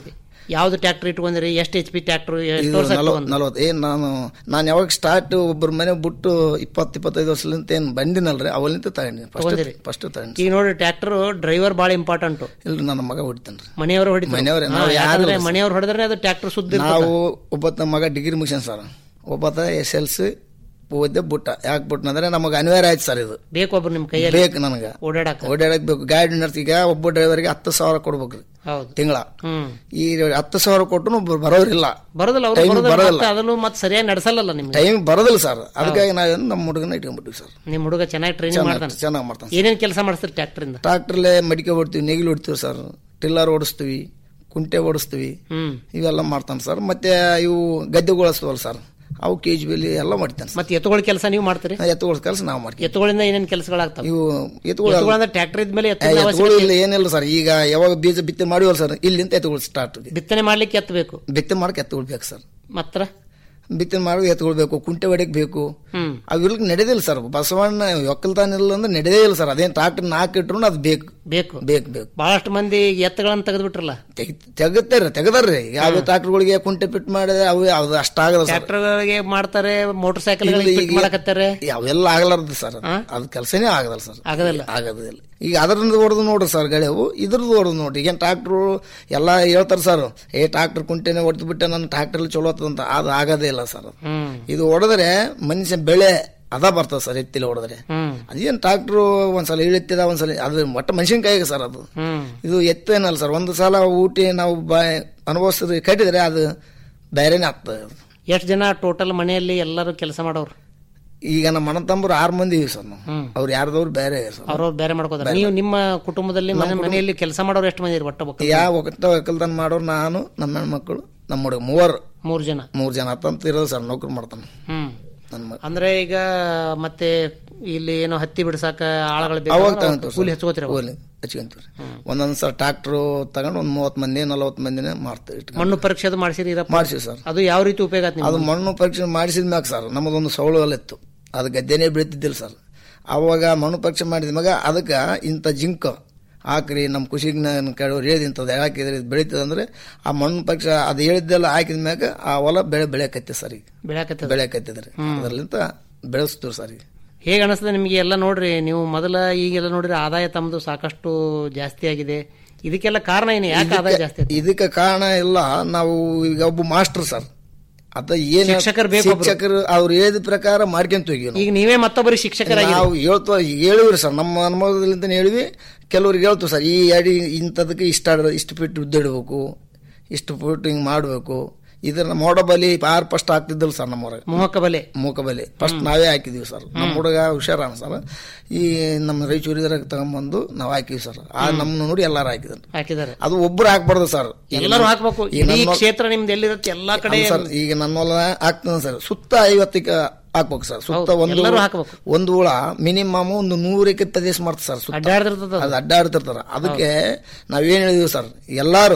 ಯಾವ್ದು ಟ್ರ್ಯಾಕ್ಟರ್ ಇಟ್ಕೊಂಡ್ರಿ ಎಷ್ಟು ಎಚ್ ಪಿ ಟ್ರ್ಯಾಕ್ಟರ್ ಎಷ್ಟು ಇದು ವರ್ಷ ನಲವತ್ ನಲವತ್ತು ಏನ್ ನಾನು ನಾನು ಯಾವಾಗ ಸ್ಟಾರ್ಟ್ ಒಬ್ಬರ ಮನೆ ಬಿಟ್ಟು ಇಪ್ಪತ್ತು ಇಪ್ಪತ್ತೈದು ವರ್ಷಲಿಂತ ಏನ್ ಬಂದಿನಲ್ರಿ ಅವಲಿಂತ ತಗೊಂಡಿ ತಗೊಂಡಿರಿ? ಫಸ್ಟ್ ಫಸ್ಟ್ ತಗೊಂಡಿ ಈಗ ನೋಡಿ ಟ್ರ್ಯಾಕ್ಟರ್ ಡ್ರೈವರ್ ಬಾಳ ಇಂಪಾರ್ಟೆಂಟ್ ಇಲ್ರಿ ನನ್ನ ಮಗ ಹೊಡಿತಾನ್ರಿ ಮನೆಯವರು ಹೊಡಿತಾರೆ ಮನೆಯವ್ರೇ, ಹಾ, ನಾವು ಯಾರು ಯಾಕಂದ್ರೆ ಇಲ್ಲ. ಮನೆಯವ್ರು ಹೊಡೆದ್ರೆ ಅದು ಟ್ರ್ಯಾಕ್ಟರ್ ಸುದ್ದಿ ಇರ್ತದೆ. ನಾವು ಒಬ್ಬತ್ತ ನಮ್ಮ ಮಗ ಡಿಗ್ರಿ ಮುಗಿಸ್ಯಾನ ಸರ್ ಒಬ್ಬತ್ತ ಎಸ್ ಎಲ್ ಸಿ ಓದ್ದೆ ಬುಟ್ಟ ಯಾಕೆ ಬಿಟ್ನಂದ್ರೆ ನಮಗೆ ಅನಿವಾರ್ಯ ಆಯ್ತು ಸರ್ ಇದು ಬೇಕು ಒಬ್ರು ನಿಮ್ ಕೈಯಲ್ಲಿ ಬೇಕು ನನಗೆ ಓಡಾಡಕ ಓಡಾಡಕ್ ಬೇಕು ಗಾಡಿ ನಡ್ಸಿಗ ಒಬ್ಬ ಡ್ರೈವರ್ಗೆ ಹತ್ತು ಸಾವಿರ ಕೊಡ್ಬೇಕ್ರಿ ಹೌದು ತಿಂಗಳ ಹ್ಮ್ ಈ ಹತ್ತು ಸಾವಿರ ಕೊಟ್ಟು ಬರೋರಿಲ್ಲ ಬರೋದಿಲ್ಲ ಅವ್ರು Time ಬರೋದಿಲ್ಲ ಬರೋದಿಲ್ಲ. ಮತ್ತೆ ಅದನ್ನು ಮತ್ತೆ ಸರಿಯಾಗಿ ನಡೆಸಲ್ಲ ನಿಮ್ಗೆ ಟೈಮ್ ಬರೋದಿಲ್ಲ ಸರ್ ಅದಕ್ಕಾಗಿ ನಾವು ನಮ್ಮ ಹುಡುಗನ ಇಟ್ಕೊಂಡ್ಬಿಟ್ಟಿವಿ ಸರ್ ನಿಮ್ ಹುಡುಗ ಚೆನ್ನಾಗಿ ಟ್ರೈನಿಂಗ್ ಮಾಡ್ತಾನೆ ಚೆನ್ನಾಗಿ ಮಾಡ್ತಾನೆ ಏನೇನ್ ಕೆಲಸ ಮಾಡಿಸ್ತೀರಿ ಟ್ರ್ಯಾಕ್ಟರ್ ಇಂದ ಟ್ರಾಕ್ಟರ್ಲೆ ಮಡಿಕೆ ಹೊಡ್ತೀವಿ ನೇಗಿಲು ಹೊಡ್ತೀವಿ ಸರ್ ಟಿಲ್ಲರ್ ಓಡಿಸ್ತೀವಿ ಕುಂಟೆ ಓಡಿಸ್ತೀವಿ ಹ್ಮ್ ಇವೆಲ್ಲ ಮಾಡ್ತಾನೆ ಸರ್ ಮತ್ತೆ ಇವು ಗದ್ದೆಗೊಳಿಸ್ತೀವಲ್ಲ ಸರ್ ಅವು ಕೆ ಜಿ ಬಿಲಿ ಎಲ್ಲ ಮಾಡ್ತಾನೆ ಸರ್ ಮತ್ತೆ ಎತ್ತುಗಳ ಕೆಲಸ ನೀವು ಮಾಡ್ತೀರಿ ಎತ್ತುಗಳ ಕೆಲಸ ನಾವು ಮಾಡ್ತೀವಿ ಎತ್ತುಗಳಿಂದ ಏನೇನ್ ಕೆಲಸಗಳಾಗ್ತವೆ ಇವು ಎತ್ತುಗಳು ಎತ್ತುಗಳು ಅಂದ್ರೆ ಟ್ರ್ಯಾಕ್ಟರ್ ಇದ್ಮೇಲೆ ಏ, ಎತ್ತುಗಳ ಎತ್ತುಗಳು ಇಲ್ಲ ಏನಿಲ್ಲ ಸರ್ ಈಗ ಯಾವಾಗ ಬೀಜ ಬಿತ್ತನೆ ಮಾಡಿವಲ್ಲ ಸರ್ ಇಲ್ಲಿಂದ ಎತ್ತುಗಳು ಸ್ಟಾರ್ಟ್ ಬಿತ್ತನೆ ಮಾಡ್ಲಿಕ್ಕೆ ಎತ್ತಬೇಕು ಬಿತ್ತನೆ ಮಾಡಕ್ಕೆ ಎತ್ತುಗಳು ಬೇಕು ಸರ್ ಮಾತ್ರ ಬಿತ್ತನೆ ಮಾಡಿ ಎತ್ತುಗಳು ಬೇಕು ಕುಂಟೆ ಹೊಡೆಕ್ ಬೇಕು ಹ್ಮ್ ಅವಿರ್ಲಿಕ್ಕೆ ನಡೆದಿಲ್ಲ ಸರ್ ಬಸವಣ್ಣ ಒಕ್ಕಲ್ತಾನ ಇಲ್ಲ ಅಂದ್ರೆ ನಡೆದೇ ಇಲ್ಲ ಸರ್ ಅದೇನ್ ಟ್ರಾಕ್ಟರ್ ನಾಲ್ಕು ಇಟ್ರು ಅದು ಬೇಕು ಬೇಕು ಬೇಕು ಬೇಕು ಬಹಳಷ್ಟು ಮಂದಿ ಎತ್ತುಗಳನ್ನ ತೆಗೆದ್ಬಿಟ್ರಲ್ಲ ತೆಗತ್ತಾರ ತೆಗದಾರ್ರಿ ಯಾವ ಟ್ರಾಕ್ಟರ್ಗಳಿಗೆ ಕುಂಟೆ ಫಿಟ್ ಮಾಡಿದ್ರೆ ಅವು ಅದು ಅಷ್ಟಾಗಲ್ಲ ಸರ್ ಟ್ರ್ಯಾಕ್ಟರ್ಗಳಿಗೆ ಮಾಡ್ತಾರೆ ಮೋಟರ್ ಸೈಕಲ್ ಇಲ್ಲ, ಫಿಟ್ ಈಗ- ಮಾಡಕತ್ತಾರೆ ಅವೆಲ್ಲ ಆಗಲಾರ್ದು ಸರ್ ಅದ್ ಕೆಲಸನೇ ಆಗದಲ್ಲ ಸರ್ ಆಗದಿಲ್ಲ ಆಗೋದಿಲ್ಲ ಈಗ ಅದರಿಂದ ಹೊಡೆದು ನೋಡ್ರಿ ಸರ್ ಗೆಳೆವು ಇದ್ರದ್ದು ಹೊಡೆದು ನೋಡ್ರಿ ಈಗ ಟ್ರಾಕ್ಟ್ರು ಎಲ್ಲ ಹೇಳ್ತಾರೆ ಸರ್ ಏ ಟ್ರಾಕ್ಟರ್ ಕುಂಟೆನೆ ಹೊಡೆದು ಬಿಟ್ಟೆ ನನ್ನ ಟ್ರಾಕ್ಟರ್ ಚಲೋ ಆಗ್ತದಂತ ಅದು ಆಗೋದೇ ಇಲ್ಲ ಸರ್ ಅದು ಹ್ಮ್ ಇದು ಹೊಡೆದ್ರೆ ಮನುಷ್ಯ ಬೆಳೆ ಅದ ಬರ್ತದೆ ಸರ್ ಎತ್ತಿಲಿ ಹೊಡೆದ್ರೆ ಹ್ಮ್ ಅದೇನ್ ಟ್ರಾಕ್ಟ್ರು ಒಂದ್ಸಲ ಇಳಿತಿದ ಒಂದ್ಸಲ ಅದು ಒಟ್ಟು ಮೆಣಸಿನ್ಕಾಯಿಗೆ ಸರ್ ಅದು ಹ್ಮ್ ಇದು ಎತ್ತೇನಲ್ಲ ಸರ್ ಒಂದು ಸಲ ಊಟಿ ನಾವು ಬ ಅನುಭವಿಸಿದ್ರೆ ಕಟ್ಟಿದ್ರೆ ಅದು ಬೇರೆನೇ ಆಗ್ತದೆ ಅದು. ಎಷ್ಟು ಜನ ಟೋಟಲ್ ಮನೆಯಲ್ಲಿ ಎಲ್ಲರೂ ಕೆಲಸ ಮಾಡೋರು ಈಗ ನಮ್ಮ ಅಣ್ಣ ತಮ್ಮರು ಆರು ಮಂದಿ ಇವಿ ಸರ್ ನಾವು ಹ್ಮ್. ಅವ್ರು ಯಾರ್ದವ್ರು ಬೇರೆ ಸರ್ ಅವ್ರವ್ರು ಬೇರೆ ಮಾಡ್ಕೋತಾರೆ ನೀವು ನಿಮ್ಮ ಕುಟುಂಬದಲ್ಲಿ ಮನೆ ಮನೆಯಲ್ಲಿ ಕೆಲಸ ಮಾಡೋರು ಎಷ್ಟು ಮಂದಿ ಇರಿ ಒಟ್ಟ ಒಕ್ಕ ಯಾವ ಒಕ್ಕಲ್ತ ಒಕ್ಕಲ್ತನ ಮಾಡೋರು ನಾನು ನಮ್ಮ ಹೆಣ್ಮಕ್ಳು ನಮ್ಮ ಹುಡುಗ ಮೂವರು ಮೂರು ಜನ ಮೂರು ಜನ ಅತ್ತಂತ ಇರೋದು ಸರ್ ನೌಕರಿ ಮಾಡ್ತಾನೆ ಹ್ಮ್ ನನ್ನ ಮಗ ಅಂದ್ರೆ ಈಗ ಮತ್ತೆ ಇಲ್ಲಿ ಏನೋ ಹತ್ತಿ ಬಿಡ್ಸಾಕ ಆಳಗಳು ಅವಾಗ ಬೇಕು ತಗೊಂತೀವಿ ಕೂಲಿ ಹಚ್ಕೋತೀರ ಕೂಲಿ ಹಚ್ಕೊಂತೀವಿ ಒಂದೊಂದ್ ಸಲ ಟ್ರಾಕ್ಟ್ರು ತಗೊಂಡು ಒಂದ್ ಮೂವತ್ ಮಂದಿ ನಲವತ್ತು ಮಂದಿನೇ ಮಾಡ್ತೀವಿ ಇಟ್ಕೊಂಡು ಮಣ್ಣು ಪರೀಕ್ಷೆ ಅದು ಮಾಡ್ಸಿರಿ ಇರಪ್ಪ ಮಾಡ್ಸಿವಿ ಸರ್ ಅದು ಯಾವ ರೀತಿ ಉಪಯೋಗ ಆಯ್ತು ಅದು ನಿಮ್ಗೆ ಮಣ್ಣು ಪರೀಕ್ಷೆ ಮಾಡಿಸಿದ ಮ್ಯಾಗ ಸರ್ ನಮ್ಮದೊಂದು ಸೌಳು ಹೊಲ ಇತ್ತು ಅದು ಗದ್ದೆನೇ ಬೆಳೀತಿದ್ದಿಲ್ಲ ಸರ್ ಅವಾಗ ಮಣ್ಣು ಪರೀಕ್ಷೆ ಮಾಡಿದ ಮ್ಯಾಗ ಅದಕ್ಕೆ ಇಂಥ ಜಿಂಕ್ ಹಾಕ್ರಿ ನಮ್ಮ ಖುಷಿಗೆ ನಾನು ಕೇಳೋರು ಹೇಳಿದ ಇಂಥದ್ದು ಹಾಕಿದ್ರೆ ಇದು ಬೆಳೀತದೆ ಅಂದ್ರೆ ಆ ಮಣ್ಣು ಪರೀಕ್ಷೆ ಅದು ಹೇಳಿದ್ದೆಲ್ಲ ಹಾಕಿದ ಮ್ಯಾಗ ಆ ಹೊಲ ಬೆಳೆ ಬೆಳೆಯಕತ್ತೆ ಸರ್ ಈಗ ಬೆಳೆಯಕತ್ತದ ಬೆಳೆಯಕತ್ತಿದ್ರಿ ಅದರಲ್ಲಿಂತ ಬೆಳೆಸ್ತೀವಿ ಸರ್ ಈಗ ಹೇಗೆ ಅನಿಸ್ತದೆ ನಿಮಗೆ ಎಲ್ಲ ನೋಡ್ರಿ ನೀವು ಮೊದಲ ಈಗೆಲ್ಲ ನೋಡ್ರಿ ಆದಾಯ ತಮ್ಮದು ಸಾಕಷ್ಟು ಜಾಸ್ತಿ ಆಗಿದೆ ಇದಕ್ಕೆಲ್ಲ ಕಾರಣ ಏನು ಯಾಕೆ ಆದಾಯ ಜಾಸ್ತಿ ಆಯ್ತು? ಇದಕ್ಕೆ ಕಾರಣ ಇಲ್ಲ ನಾವು ಈಗ ಒಬ್ಬ ಮಾಸ್ಟರ್ ಸರ್ ಅದ ಏನ್ ಶಿಕ್ಷಕರು ಬೇಕು ಒಬ್ರು. ಶಿಕ್ಷಕರು ಅವ್ರು ಹೇಳಿದ ಪ್ರಕಾರ ಮಾಡ್ಕೊಂತ ಹೋಗಿ ನಾವು. ಈಗ ನೀವೇ ಮತ್ತೊಬ್ಬರಿಗೆ ಶಿಕ್ಷಕರಾಗಿ ನಾವು ಹೇಳ್ತೋ ಈಗ ಹೇಳಿವ್ರಿ ಸರ್ ನಮ್ಮ ಅನುಭವದಿಂದ ಹೇಳಿವಿ ಕೆಲವ್ರಿಗೆ ಹೇಳ್ತೀವಿ ಸರ್ ಈ ಅಡಿ ಇಂಥದಕ್ಕೆ ಇಷ್ಟ ಇಷ್ಟು ಫೀಟ್ ಉದ್ದ ಇಡಬೇಕು ಇಷ್ಟು ಫೀಟ್ ಹಿಂಗೆ ಮಾಡಬೇಕು ಇದನ್ನ ಮೋಡಬಲಿ ಆರ್ ಫಸ್ಟ್ ಹಾಕ್ತಿದ್ದಲ್ಲ ಸರ್ ನಮ್ಮವ್ರಾಗ ಮೋಹಕ ಬಲೆ ಮೂಕಬಲಿ ಫಸ್ಟ್ ನಾವೇ ಹಾಕಿದೀವಿ ಸರ್ ನಮ್ಮ ಹುಡುಗ ಹುಷಾರಾನ ಸರ್ ಈ ನಮ್ಮ ರಾಯಚೂರಿದ್ರಾಗ ತಗೊಂಬಂದು ನಾವು ಹಾಕಿವಿ ಸರ್ ಆ ನಮ್ಮನ್ನ ನೋಡಿ ಎಲ್ಲಾರು ಹಾಕಿದ್ರು ಹಾಕಿದ್ದಾರೆ ಅದು ಒಬ್ರು ಹಾಕ್ಬಾರ್ದು ಸರ್ ಈಗ ಎಲ್ಲರೂ ನಮ್ಮ- ಹಾಕ್ಬೇಕು ಈಗ ಇಡೀ ನನ್ನ- ಕ್ಷೇತ್ರ ನಿಮ್ದು ಎಲ್ಲಿರುತ್ತೆ ಎಲ್ಲಾ ಕಡೆ ಅಲ್ಲ ಸರ್ ಈಗ ನನ್ನ ಹೊಲ ಹಾಕ್ತಾನೆ ಸರ್ ಸುತ್ತ ಐವತ್ತಕ್ಕೆ ಹಾಕ್ಬೇಕು ಸರ್ ಸುತ್ತ ಹೌದು, ಒಂದು ಎಲ್ಲರೂ ಹಾಕ್ಬೇಕು. ಒಂದು ಹುಳ ಮಿನಿಮಮ್ ಒಂದು ನೂರಕ್ಕೆ ಪ್ರದೇಶ ಮಾಡ್ತಾರೆ ಸರ್ ಸುತ್ತ ಅಡ್ಡಾಡ್ತಿರ್ತದ ಅದು ಅಡ್ಡಾಡ್ತಿರ್ತಾರ ಅದಕ್ಕೆ ನಾವೇನ್ ಹೇಳಿದ್ವಿ ಸರ್ ಎಲ್ಲಾರು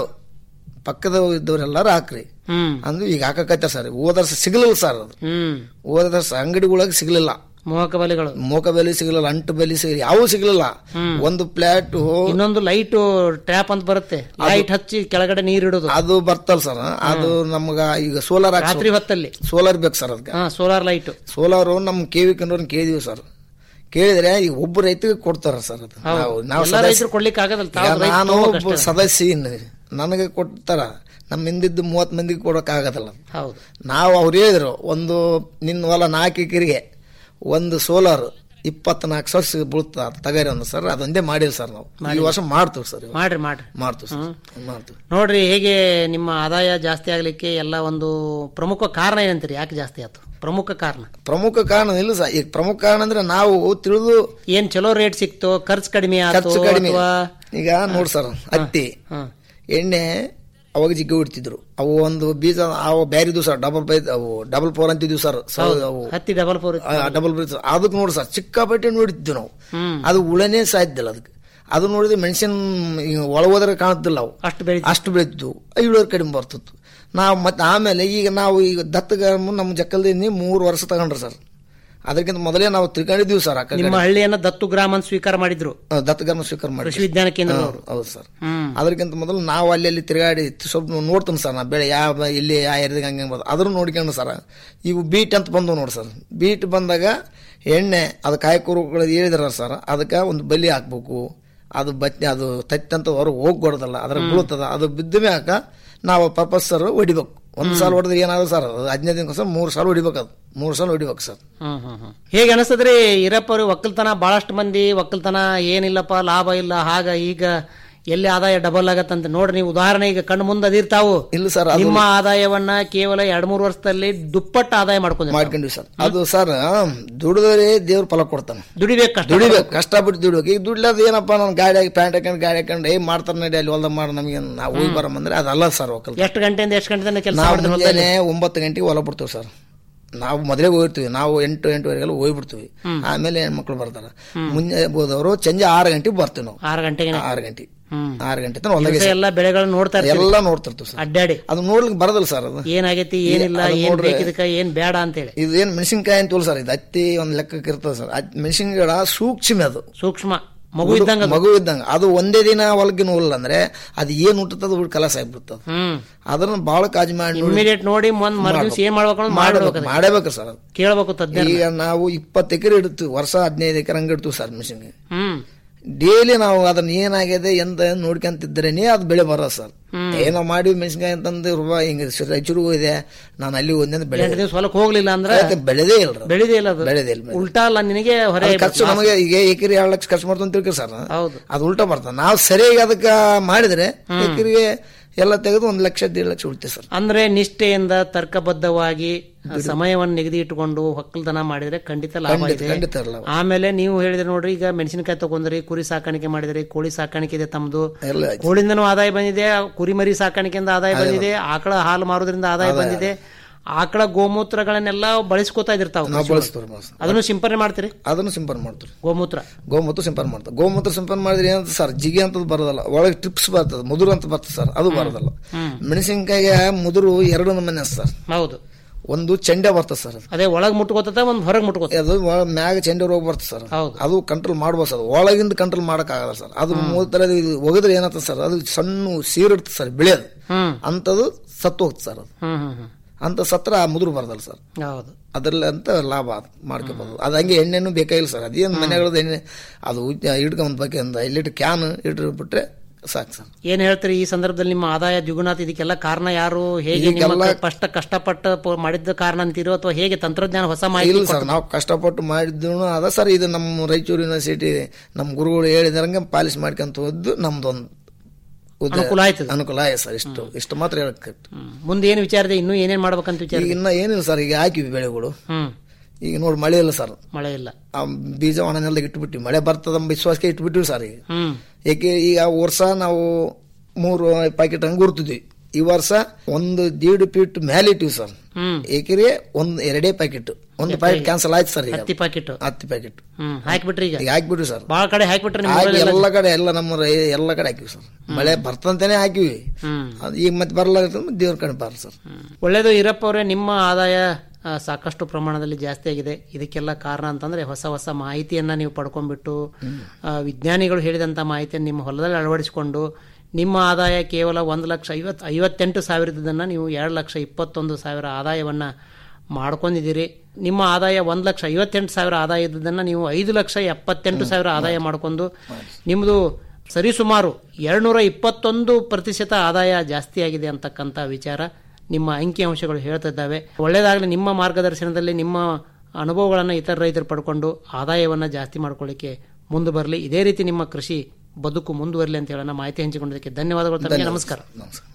ಪಕ್ಕದ ಇದ್ದವ್ರೆಲ್ಲಾರು ಹಾಕ್ರಿ ಹ್ಮ್ ಅಂದ್ರೆ ಈಗ ಹಾಕಕತ್ತಾರ ಸರ್ ಹೋದ ವರ್ಷ ಸಿಗ್ಲಿಲ್ಲ ಸರ್ ಅದು ಹ್ಮ್ ಹೋದ ವರ್ಷ ಅಂಗಡಿಗಳಿಗೆ ಸಿಗ್ಲಿಲ್ಲ ಮೋಹಕ ಬಲೆಗಳು ಮೋಕ ಬೆಲೆ ಸಿಗ್ಲಿಲ್ಲ ಅಂಟು ಬೆಲೆ ಸಿಗಲಿಲ್ಲ ಯಾವೂ ಸಿಗ್ಲಿಲ್ಲ ಒಂದು ಪ್ಲಾಟ್ ಇನ್ನೊಂದು ಲೈಟ್ ಟ್ರ್ಯಾಪ್ ಅಂತ ಬರುತ್ತೆ ಲೈಟ್ ಹಚ್ಚಿ ಕೆಳಗಡೆ ನೀರ್ ಇಡೋದು ಅದು ಬರ್ತಲ್ಲ ಸರ್ ಅದು ನಮ್ಗ ಈಗ ಸೋಲಾರ್ ರಾತ್ರಿ ಹೊತ್ತಲ್ಲಿ ಸೋಲಾರ್ ಬೇಕು ಸರ್ ಅದಕ್ಕೆ ಹಾ ಸೋಲಾರ್ ಲೈಟ್ ಸೋಲಾರು ನಮ್ ಕೆವಿ ಕಂಡ್ರವ್ರನ್ನ ಕೇಳಿದೀವಿ ಸರ್ ಕೇಳಿದ್ರೆ ಈಗ ಒಬ್ಬ ರೈತಗೆ ಕೊಡ್ತಾರ ಸರ್ ಅದು ನಾವು ನಾವು ಎಲ್ಲ ಸದಸ್ಯ- ರೈತರು ಕೊಡ್ಲಿಕ್ಕೆ ಆಗದಲ್ಲ ಈಗ ತಾವು ರೈತರು ನಾನು ತಗೋಬೇಕಷ್ಟೇ. ಒಬ್ಬ ಸದಸ್ಯ ಇನ್ನು ನನಗೆ ಕೊಡ್ತಾರ ನಮ್ಮ ಹಿಂದಿದ್ದು ಮೂವತ್ ಮಂದಿಗೆ ಕೊಡಕ್ ಆಗದಲ್ಲ ಹೌದು ನಾವು ಅವ್ರು ಹೇಳಿದ್ರು ಒಂದು ನಿನ್ನ ಹೊಲ ನಾಲ್ಕು ಎಕರೆಗೆ ಒಂದು ಸೋಲಾರ್ ಇಪ್ಪತ್ನಾಲ್ಕು ಸಾವಿರ ಬೀಳ್ತದ ತಗರಿ ಒಂದು ಸರ್ ಅದೊಂದೇ ಮಾಡಿಲ್ಲ ಸರ್ ನಾವು ಈ ವರ್ಷ ಮಾಡ್ತೀವಿ ಸರ್ ಇವಾಗ. ಮಾಡ್ರಿ ಮಾಡ್ರಿ ಮಾಡ್ತೀವಿ ಸರ್ ಮಾಡ್ತೀವಿ ನೋಡ್ರಿ ಹೇಗೆ ನಿಮ್ಮ ಆದಾಯ ಜಾಸ್ತಿ ಆಗ್ಲಿಕ್ಕೆ ಎಲ್ಲ ಒಂದು ಪ್ರಮುಖ ಕಾರಣ ಏನಂತೀರಿ ಯಾಕೆ ಜಾಸ್ತಿ ಆಯ್ತು ಪ್ರಮುಖ ಕಾರಣ ಪ್ರಮುಖ ಕಾರಣ ಇಲ್ಲ ಸರ್ ಈಗ ಪ್ರಮುಖ ಕಾರಣ ಅಂದ್ರೆ ನಾವು ತಿಳಿದು ಏನ್ ಚಲೋ ರೇಟ್ ಸಿಕ್ತು ಖರ್ಚು ಕಡಿಮೆ ಆಯ್ತು ಖರ್ಚು ಕಡಿಮೆ ಅಥವಾ ಈಗ ನೋಡ್ ಸರ್ ಹತ್ತಿ ಹ್ಮ್. ಎಣ್ಣೆ ಅವಾಗ ಜಿಗ್ಗಿ ಹೊಡ್ತಿದ್ರು ಅವು ಒಂದು ಬೀಜ ಅವು ಬ್ಯಾರಿದ್ವು ಸರ್ ಡಬಲ್ ಬೈ ಅವು ಡಬಲ್ ಫೋರ್ ಅಂತಿದ್ವು ಸರ್ ಅವು ಹತ್ತಿ ಡಬಲ್ ಫೋರ್ ಡಬಲ್ ಬೀಜ ಅದಕ್ಕೆ ನೋಡಿ ಸರ್ ಚಿಕ್ಕಾಪಟ್ಟೆ ನೋಡಿದ್ವಿ ನಾವು ಹ್ಮ್. ಅದು ಉಳನೇ ಸಾಯ್ತಿಲ್ಲ ಅದಕ್ಕೆ ಅದು ನೋಡಿದ್ರೆ ಮೆಣಸಿನ ಒಳ ಹೋದ್ರೆ ಕಾಣುತ್ತಿಲ್ಲ ಅವು ಅಷ್ಟು ಬೆಳಿ ಅಷ್ಟು ಬೆಳೆದಿದ್ದು ಇಳುವರಿ ಕಡಿಮೆ ಬರ್ತಿತ್ತು ನಾವು ಮತ್ತೆ ಆಮೇಲೆ ಈಗ ನಾವು ಈಗ ದತ್ತಗ ನಮ್ಮ ಜಕ್ಕಲ್ದಿಂದ ಮೂರು ವರ್ಷ ತಗೊಂಡ್ರಿ ಸರ್ ಅದಕ್ಕಿಂತ ಮೊದಲೇ ನಾವು ತಿಳ್ಕೊಂಡಿದ್ದೀವಿ ಸರ್ ಆ ಕಡೆ ನಿಮ್ಮ ಹಳ್ಳಿಯನ್ನ ದತ್ತು ಗ್ರಾಮ ಅಂತ ಸ್ವೀಕಾರ ಮಾಡಿದ್ರು ದತ್ತಗರ್ಮ ಸ್ವೀಕಾರ ಮಾಡಿ ಕೃಷಿ ವಿಜ್ಞಾನ ಕೇಂದ್ರದವರು ಹೌದು ಸರ್ ಹ್ಮ್ ಅದಕ್ಕಿಂತ ಮೊದಲು ನಾವು ಅಲ್ಲಿ ಅಲ್ಲಿ ತಿರುಗಾಡಿ ಸ್ವಲ್ಪ ನೋಡ್ತೀನಿ ಸರ್ ನಾ ಬೆಳೆ ಯಾವ ಇಲ್ಲಿ ಯಾವ ಏರಿಯಾದಾಗ ಹಂಗೆ ಬರ್ದು ಅದ್ರ ನೋಡ್ಕೊಂಡು ಸರ್ ಇವು ಬೀಟ್ ಅಂತ ಬಂದು ನೋಡಿ ಸರ್ ಬೀಟ್ ಬಂದಾಗ ಎಣ್ಣೆ ಅದು ಕಾಯಕೂರುಗಳು ಹೇಳಿದ್ರ ಸರ್ ಅದಕ್ಕೆ ಒಂದು ಬಲಿ ಹಾಕ್ಬೇಕು ಅದು ಬತ್ತಿ ಅದು ತತ್ತಂತ ಹೊರಗೆ ಹೋಗ್ಬಾರ್ದಲ್ಲ ಅದ್ರ ಬೀಳ್ತದ ಅದು ಬಿದ್ದ ಮ್ಯಾಕ ನಾವು ಪರ್ಪಸ್ ಸರ್ ಹೊಡಿಬೇಕು ಒಂದು ಸಾಲ ಹೊಡೆದ್ರೆ ಏನಾದ್ರು ಸರ್ ಅದು ಹದಿನೈದು ದಿನಕ್ಕೆ ಸರ್ ಮೂರು ಸಾಲ ಹೊಡಿಬೇಕು ಅದು ಮೂರು ಸಾಲ ಹೊಡಿಬೇಕು ಸರ್ ಹ್ಮ್ ಹ್ಮ್ ಹ್ಮ್. ಹೇಗೆ ಅನಿಸ್ತದ್ರಿ ಈರಪ್ಪ ಅವ್ರಿಗೆ ಒಕ್ಕಲ್ತನ ಬಹಳಷ್ಟು ಮಂದಿ ಒಕ್ಕಲ್ತನ ಏನಿಲ್ಲಪ್ಪ ಲಾಭ ಇಲ್ಲ ಹಾಗ ಈಗ ಎಲ್ಲಿ ಆದಾಯ ಡಬಲ್ ಆಗತ್ತಂತ ನೋಡ್ರಿ ನೀವು ಉದಾಹರಣೆ ಈಗ ಕಣ್ಣು ಮುಂದೆ ಅದಿರ್ತಾವು ಇಲ್ಲ ಸರ್ ಅದು ನಿಮ್ಮ ಆದಾಯವನ್ನ ಕೇವಲ ಎರಡ್ ಮೂರು ವರ್ಷದಲ್ಲಿ ದುಪ್ಪಟ್ಟು ಆದಾಯ ಮಾಡ್ಕೊಂಡ್ರಿ ಮಾಡ್ಕೊಂಡ್ವಿ ಸರ್ ಅದು ಸರ್ ದುಡಿದ್ರೆ ದೇವ್ರ ಫಲ ಕೊಡ್ತಾನೆ ದುಡಿಬೇಕು ಕಷ್ಟ ದುಡಿಬೇಕು ಕಷ್ಟಪಟ್ಟು ದುಡಿಬೇಕು ಈಗ ದುಡ್ಲದ ಏನಪ್ಪ ನಾನು ಗಾಡಿ ಹಾಕಿ ಪ್ಯಾಂಟ್ ಹಾಕೊಂಡು ಗಾಡಿ ಹಾಕೊಂಡು ಏನ್ ಮಾಡ್ತಾರೆ ನಡಿ ಅಲ್ಲಿ ಹೊಲ್ದ ಮಾಡಿ ನಮಗೆ ನಾವು ಹೋಗಿ ಬರಮಂದ್ರೆ ಅದಲ್ಲ ಸರ್ ಒಕ್ಕಲ್ ಎಷ್ಟು ಗಂಟೆಯಿಂದ ಎಷ್ಟು ಗಂಟೆ ತನಕ ಕೆಲಸ ನಾವು ಮಾಡಿದ್ರೆ ಹೊಲದಲ್ಲಿ? ಮುಂಜಾನೆ ಒಂಬತ್ತು ಗಂಟೆಗೆ ಹೊಲ ಬಿಡ್ತೀವಿ ಸರ್ ನಾವು ಮೊದಲೇ ಹೋಗಿರ್ತೀವಿ ನಾವು ಎಂಟು ಎಂಟುವರೆಗೆಲ್ಲ ಹೋಗ್ಬಿಡ್ತೀವಿ ಆಮೇಲೆ ಹೆಣ್ಮಕ್ಳು ಬರ್ತಾರೆ ಮುಂಜಾನೆ ಹೋದವರು ಸಂಜೆ ಆರು ಗಂಟೆಗೆ ಬರ್ತೀವಿ ನಾವು ಆರು ಗಂಟೆಗೆ ಆರು ಗಂಟೆ ಹ್ಮ್. ಆರು ಗಂಟೆ ತನಕ ಹೊಲದಾಗೆ ದಿವಸ ಎಲ್ಲ ಬೆಳೆಗಳನ್ನ ನೋಡ್ತಾ ಇರ್ತೀರಿ. ಎಲ್ಲ ನೋಡ್ತಿರ್ತೀವಿ ಸರ್ ಅಡ್ಡಾಡಿ ಅದು ನೋಡ್ಲಿಕ್ಕೆ ಬರೋದಿಲ್ಲ ಸರ್ ಅದು ಏನಾಗೈತಿ ಏನಿಲ್ಲ ಅದು ಏನ್ ನೋಡ್ರೆ- ಬೇಕಿದಕ್ಕ ಏನ್ ಬೇಡ ಅಂತೇಳಿ ಇದು ಏನು ಮೆಣಸಿನ್ಕಾಯಿ ಅಂತ ಸರ್ ಇದು ಹತ್ತಿ ಒಂದು ಲೆಕ್ಕಕ್ಕೆ ಇರ್ತದೆ ಸರ್ ಮೆಣಸಿನ ಗಿಡ ಸೂಕ್ಷ್ಮ ಅದು ಸೂಕ್ಷ್ಮ ಮಗು ಇದ್ದಂಗ ಅದು. ಮಗು ಇದ್ದಂಗ ಅದು ಒಂದೇ ದಿನ ಹೊಲಗಿನ ಹುಲ್ಲ ಅಂದ್ರೆ ಅದು ಏನ್ ಹುಟ್ಟುತ್ತದ ಹುಟ್ಟು ಕಲಸ ಆಗ್ಬಿಡ್ತದ ಹ್ಮ್ ಅದನ್ನ ಬಹಳ ಕಾಜು ಮಾಡಿ ನೋಡಿ ಇಮಿಡಿಯೇಟ್ ನೋಡಿ ಒಂದ್ ಮರುದಿವ್ಸ ಏನ್ ಮಾಡ್ಬೇಕು ಅನ್ನೋದು ಮಾಡ್ಬೇಕು ಮಾಡಬೇಕು ಮಾಡಬೇಕು ಸರ್ ಅದು ಕೇಳ್ಬೇಕು ತಜ್ಞ ಈಗ ನಾವು ಇಪ್ಪತ್ತು ಎಕರೆ ಇಡ್ತೀವಿ ವರ್ಷ ಹದಿನೈದು ಎಕರೆ ಹಂಗೆ ಇಡ್ತೀವಿ ಸರ್ ಮೆಣಸಿನ್ಕಾಯಿ ಹ್ಮ್ ಡೈಲಿ ನಾವು ಅದನ್ನ ಏನಾಗಿದೆ ಎಂತ ನೋಡ್ಕೊಂತಿದ್ರೇನೆ ಅದು ಬೆಳೆ ಬರೋದು ಸರ್ ಏನೋ ಮಾಡಿ ಮೆಣಸಿನ್ಕಾಯಿ ಅಂತಂದು ರೂಪಾಯಿ ಹಿಂಗೆ ರಾಯಚೂರು ಇದೆ ನಾನು ಅಲ್ಲಿ ಒಂದೇ ಬೆಳೆ ಎಂಟು ದಿವಸ ಹೊಲಕ್ ಹೋಗ್ಲಿಲ್ಲ ಅಂದ್ರೆ ಅದಕ್ಕೆ ಬೆಳೆದೇ ಇಲ್ಲ ಅದು. ಬೆಳೆದೇ ಇಲ್ಲ ಅದು ಬೆಳೆದೇ ಇಲ್ಲ ಬೆಳೆದೇ ಇಲ್ಲ. ಉಲ್ಟಾ ಅಲ್ಲ ನಿನಗೆ ಹೊರೆ ಅದು ಖರ್ಚು ನಮಗೆ ಈಗ ಎಕರೆ ಎರಡು ಲಕ್ಷ ಖರ್ಚು ಮಾಡ್ತು ಅಂತ ತಿಳ್ಕೊ ಸರ್ ಹೌದು ಅದು ಉಲ್ಟಾ ಬರ್ತದೆ ನಾವು ಸರಿಯಾಗಿ ಅದಕ್ಕೆ ಮಾಡಿದ್ರೆ ಎಕರೆಗೆ ಎಲ್ಲ ತೆಗೆದು ಒಂದು ಲಕ್ಷ ದೇಡ್ ಲಕ್ಷ ಉಳಿತೆ ಸರ್ ಅಂದ್ರೆ ನಿಷ್ಠೆಯಿಂದ ತರ್ಕಬದ್ಧವಾಗಿ ಸಮಯವನ್ನು ನಿಗದಿ ಇಟ್ಟುಕೊಂಡು ಒಕ್ಕಲ್ತನ ಮಾಡಿದ್ರೆ ಖಂಡಿತ ಲಾಭ ಖಂಡಿತ ಇದೆ ಖಂಡಿತ ಲಾಭ. ಆಮೇಲೆ ನೀವು ಹೇಳಿದ್ರೆ ನೋಡ್ರಿ ಈಗ ಮೆಣಸಿನಕಾಯಿ ತಗೊಂಡ್ರಿ ಕುರಿ ಸಾಕಾಣಿಕೆ ಮಾಡಿದ್ರಿ ಕೋಳಿ ಸಾಕಾಣಿಕೆ ಇದೆ ತಮ್ದು ಎಲ್ಲ ಆಯ್ತು. ಕೋಳಿಂದನೂ ಆದಾಯ ಬಂದಿದೆ ಕುರಿಮರಿ ಸಾಕಾಣಿಕೆಯಿಂದ ಆದಾಯ ಬಂದಿದೆ ಆಕಳ ಹಾಲು ಮಾರೋದ್ರಿಂದ ಆದಾಯ ಬಂದಿದೆ ಆಕಳ ಗೋಮೂತ್ರಗಳನ್ನೆಲ್ಲ ಬಳಸ್ಕೋತಾ ಇದಿರ್ತಾವ ನಾವು ಬಳಸ್ತೀವಿ ಬಳಸ್ತೀವಿ. ಅದನ್ನು ಸಿಂಪರಣೆ ಮಾಡ್ತೀರಿ ಅದನ್ನು ಸಿಂಪಡಣೆ ಮಾಡ್ತೀವಿ ಗೋಮೂತ್ರ ಗೋಮೂತ್ರ ಸಿಂಪಡಣೆ ಮಾಡ್ತಾರೆ ಗೋಮೂತ್ರ ಸಿಂಪಡಣೆ ಮಾಡಿದ್ರೆ ಏನಂತ ಸರ್ ಜಿಗಿ ಅಂತದ್ದು ಬರೋದಲ್ಲ ಒಳಗೆ ಟಿಪ್ಸ್ ಬರ್ತದೆ ಮುದುರು ಅಂತ ಬರ್ತದೆ ಸರ್ ಅದು ಬರೋದಲ್ಲ ಮೆಣಸಿನ್ಕಾಯಿಗೆ ಮುದುರು ಎರಡು ನಮೂನೆ ಸರ್ ಹೌದು ಒಂದು ಚೆಂಡೆ ಬರ್ತದೆ ಸರ್ ಅದು. ಅದೇ ಒಳಗ್ ಮುಟ್ಕೋತದ ಒಂದ್ ಹೊರಗ್ ಮುಟ್ಕೋತ ಅದು ಒಳ- ಮ್ಯಾಗ ಚೆಂಡೆ ರೋಗ ಬರ್ತದೆ ಸರ್ ಹೌದು. ಅದು ಕಂಟ್ರೋಲ್ ಮಾಡ್ಬೋದು ಸರ್ ಒಳಗಿಂದ ಕಂಟ್ರೋಲ್ ಮಾಡಕ್ ಆಗಲ್ಲ ಸರ್ ಅದು ಮೂತರ ಇದು ಒಗದ್ರೆ ಏನಾಗ್ತದೆ ಸರ್ ಅದು ಸಣ್ಣ ಸೀರಿಡ್ತದೆ ಸರ್ ಬೆಳೆಯೋದು ಹ್ಮ್ ಅಂತದು ಸತ್ತು ಹೋಗ್ತದೆ ಸರ್ ಅದು ಹ್ಮ್ ಹ್ಮ್ ಹ್ಮ್ ಅಂತ ಸತ್ರ ಆ ಮುದುರು ಬರದಲ್ಲ ಸರ್ ಹೌದು ಅದ್ರಲ್ಲಿ ಅಂತ ಲಾಭ ಮಾಡ್ಕೋಬಹುದು ಅದು ಹಂಗೆ ಎಣ್ಣೆನೂ ಬೇಕಾಗಿಲ್ಲ ಸರ್ ಅದೇನು ಮನೆಗಳದ್ದು ಎಣ್ಣೆ ಅದು ಹಿಡ್ಕೊಂಡ್ ಬಗ್ಗೆ ಒಂದು ಐದು ಕ್ಯಾನ್ ಇಟ್ರು ಬಿಟ್ರೆ ಸಾಕು ಸರ್ ಏನ್ ಹೇಳ್ತೀರಿ ಈ ಸಂದರ್ಭದಲ್ಲಿ ನಿಮ್ಮ ಆದಾಯ ದ್ವಿಗುಣಾತ್ ಇದಕ್ಕೆಲ್ಲ ಕಾರಣ ಯಾರು ಹೇಗೆ ನಿಮ್ಮ ಈಗೆಲ್ಲ- ಕಷ್ಟ ಕಷ್ಟಪಟ್ಟು ಪ- ಮಾಡಿದ್ದ ಕಾರಣ ಅಂತೀರೋ ಅಥವಾ ಹೇಗೆ ತಂತ್ರಜ್ಞಾನ ಹೊಸ ಮಾಹಿತಿ ಇಲ್ಲ ಸರ್ ನಾವು ಕಷ್ಟಪಟ್ಟು ಮಾಡಿದ್ದು ಅದ ಸರ್ ಇದು ನಮ್ಮ ರಾಯಚೂರು ಯೂನಿವರ್ಸಿಟಿ ನಮ್ಮ ಗುರುಗಳು ಹೇಳಿದಂಗೆ ಪಾಲಿಸ್ ಮಾಡ್ಕೊಂತ ಹೋದ್ದು ನಮ್ದೊಂದು ಉದ್ದ- ಅನುಕೂಲ ಆಯ್ತು. ಅನುಕೂಲ ಆಯ್ತು ಸರ್ ಇಷ್ಟು ಇಷ್ಟು ಮಾತ್ರ ಹೇಳಕ್ಕೆ ಹ್ಮ್. ಮುಂದೆ ಏನ್ ವಿಚಾರ ಇದೆ ಇನ್ನೂ ಏನೇನ್ ಮಾಡ್ಬೇಕಂತ ವಿಚಾರ ಈಗ ಇದೆ? ಇನ್ನ ಏನಿಲ್ಲ ಸರ್ ಈಗ ಹಾಕಿವಿ ಬೆಳೆಗಳು ಹ್ಮ್ ಈಗ ನೋಡಿ ಮಳೆ ಇಲ್ಲ ಸರ್ ಮಳೆ ಇಲ್ಲ ಆ ಬೀಜ ಒಣ ನೆಲದಾಗ ಇಟ್ಬಿಟ್ಟಿವಿ ಮಳೆ ಬರ್ತದ ಎಂಬ ವಿಶ್ವಾಸಕ್ಕೆ ಇಟ್ಬಿಟ್ಟಿವಿ ಸರ್ ಈಗ ಹ್ಮ್ ಏಕೆ ಈಗ ವರ್ಷ ನಾವು ಮೂರು ಪ್ಯಾಕೆಟ್ ಹಂಗೆ ಗುರ್ತಿದ್ವಿ ಈ ವರ್ಷ ಒಂದು ದೀಡ್ ಫೀಟ್ ಮೇಲೆ ಇಟ್ಟಿವಿ ಸರ್ ಹ್ಮ್ ಏಕೆರೆ ಒಂದ್ ಎರಡೇ ಪ್ಯಾಕೆಟ್ ಒಂದು ಪ್ಯಾಕೆಟ್ ಕ್ಯಾನ್ಸಲ್ ಆಯ್ತು ಸರ್ ಈಗ ಹತ್ತಿ ಪಾಕೆಟ್ ಹತ್ತು ಪ್ಯಾಕೆಟ್ ಹ್ಮ್ ಹಾಕ್ಬಿಟ್ರಿ ಈಗ ಈಗ ಹಾಕ್ಬಿಟ್ವಿ ಸರ್ ಬಾಳ ಕಡೆ ಹಾಕ್ಬಿಟ್ರಿ ನಿಮ್ಮ ಹಾಕಿ ಊರಲ್ಲೆಲ್ಲ? ಎಲ್ಲ ಕಡೆ ಎಲ್ಲ ನಮ್ಮ ರೈ- ಎಲ್ಲ ಕಡೆ ಹಾಕಿವಿ ಸರ್ ಮಳೆ ಬರ್ತಂತಾನೆ ಹಾಕಿವಿ ಹ್ಮ್ ಅದು ಈಗ ಮತ್ತೆ ಬರಲ್ಲ ದೇವ್ರ ಕಡೆ ಬರಲ್ಲ ಸರ್ ಹ್ಮ್. ಒಳ್ಳೇದು ಇರಪ್ಪ ಅವರೇ ನಿಮ್ಮ ಆದಾಯ ಆ, ಸಾಕಷ್ಟು ಪ್ರಮಾಣದಲ್ಲಿ ಜಾಸ್ತಿ ಆಗಿದೆ ಇದಕ್ಕೆಲ್ಲ ಕಾರಣ ಅಂತಂದ್ರೆ ಹೊಸ ಹೊಸ ಮಾಹಿತಿಯನ್ನ ನೀವು ಪಡ್ಕೊಂಡ್ಬಿಟ್ಟು ಆ, ವಿಜ್ಞಾನಿಗಳು ಹೇಳಿದಂತ ಮಾಹಿತಿಯನ್ನು ನಿಮ್ಮ ಹೊಲದಲ್ಲಿ ಅಳವಡಿಸಿಕೊಂಡು ನಿಮ್ಮ ಆದಾಯ ಕೇವಲ ಒಂದು ಲಕ್ಷ ಐವತ್ ಐವತ್ತೆಂಟು ಸಾವಿರದನ್ನ ನೀವು ಎರಡು ಲಕ್ಷ ಇಪ್ಪತ್ತೊಂದು ಸಾವಿರ ಆದಾಯವನ್ನ ಮಾಡ್ಕೊಂಡಿದ್ದೀರಿ ನಿಮ್ಮ ಆದಾಯ ಒಂದು ಲಕ್ಷ ಐವತ್ತೆಂಟು ಸಾವಿರ ಆದಾಯ ಇದ್ದದನ್ನ ನೀವು ಐದು ಲಕ್ಷ ಎಪ್ಪತ್ತೆಂಟು ಸಾವಿರ ಆದಾಯ ಮಾಡ್ಕೊಂಡು ನಿಮ್ಮದು ಸರಿಸುಮಾರು ಎರಡ್ನೂರ ಇಪ್ಪತ್ತೊಂದು ಪ್ರತಿಶತ ಆದಾಯ ಜಾಸ್ತಿ ಆಗಿದೆ ಅಂತಕ್ಕಂಥ ವಿಚಾರ ನಿಮ್ಮ ಅಂಕಿಅಂಶಗಳು ಹೇಳ್ತಿದ್ದಾವೆ ಒಳ್ಳೆಯದಾಗಲಿ ನಿಮ್ಮ ಮಾರ್ಗದರ್ಶನದಲ್ಲಿ ನಿಮ್ಮ ಅನುಭವಗಳನ್ನು ಇತರ ರೈತರು ಪಡ್ಕೊಂಡು ಆದಾಯವನ್ನು ಜಾಸ್ತಿ ಮಾಡ್ಕೊಳ್ಳಿಕ್ಕೆ ಮುಂದೆ ಬರಲಿ ಇದೇ ರೀತಿ ನಿಮ್ಮ ಕೃಷಿ ಬದುಕು ಮುಂದುವರಲಿ ಅಂತ ಹೇಳೋಣ ಮಾಹಿತಿ ಹಂಚಿಕೊಂಡಿದ್ದಕ್ಕೆ ಧನ್ಯವಾದಗಳು ತಮಗೆ ನಮಸ್ಕಾರ ನಮಸ್ಕಾರ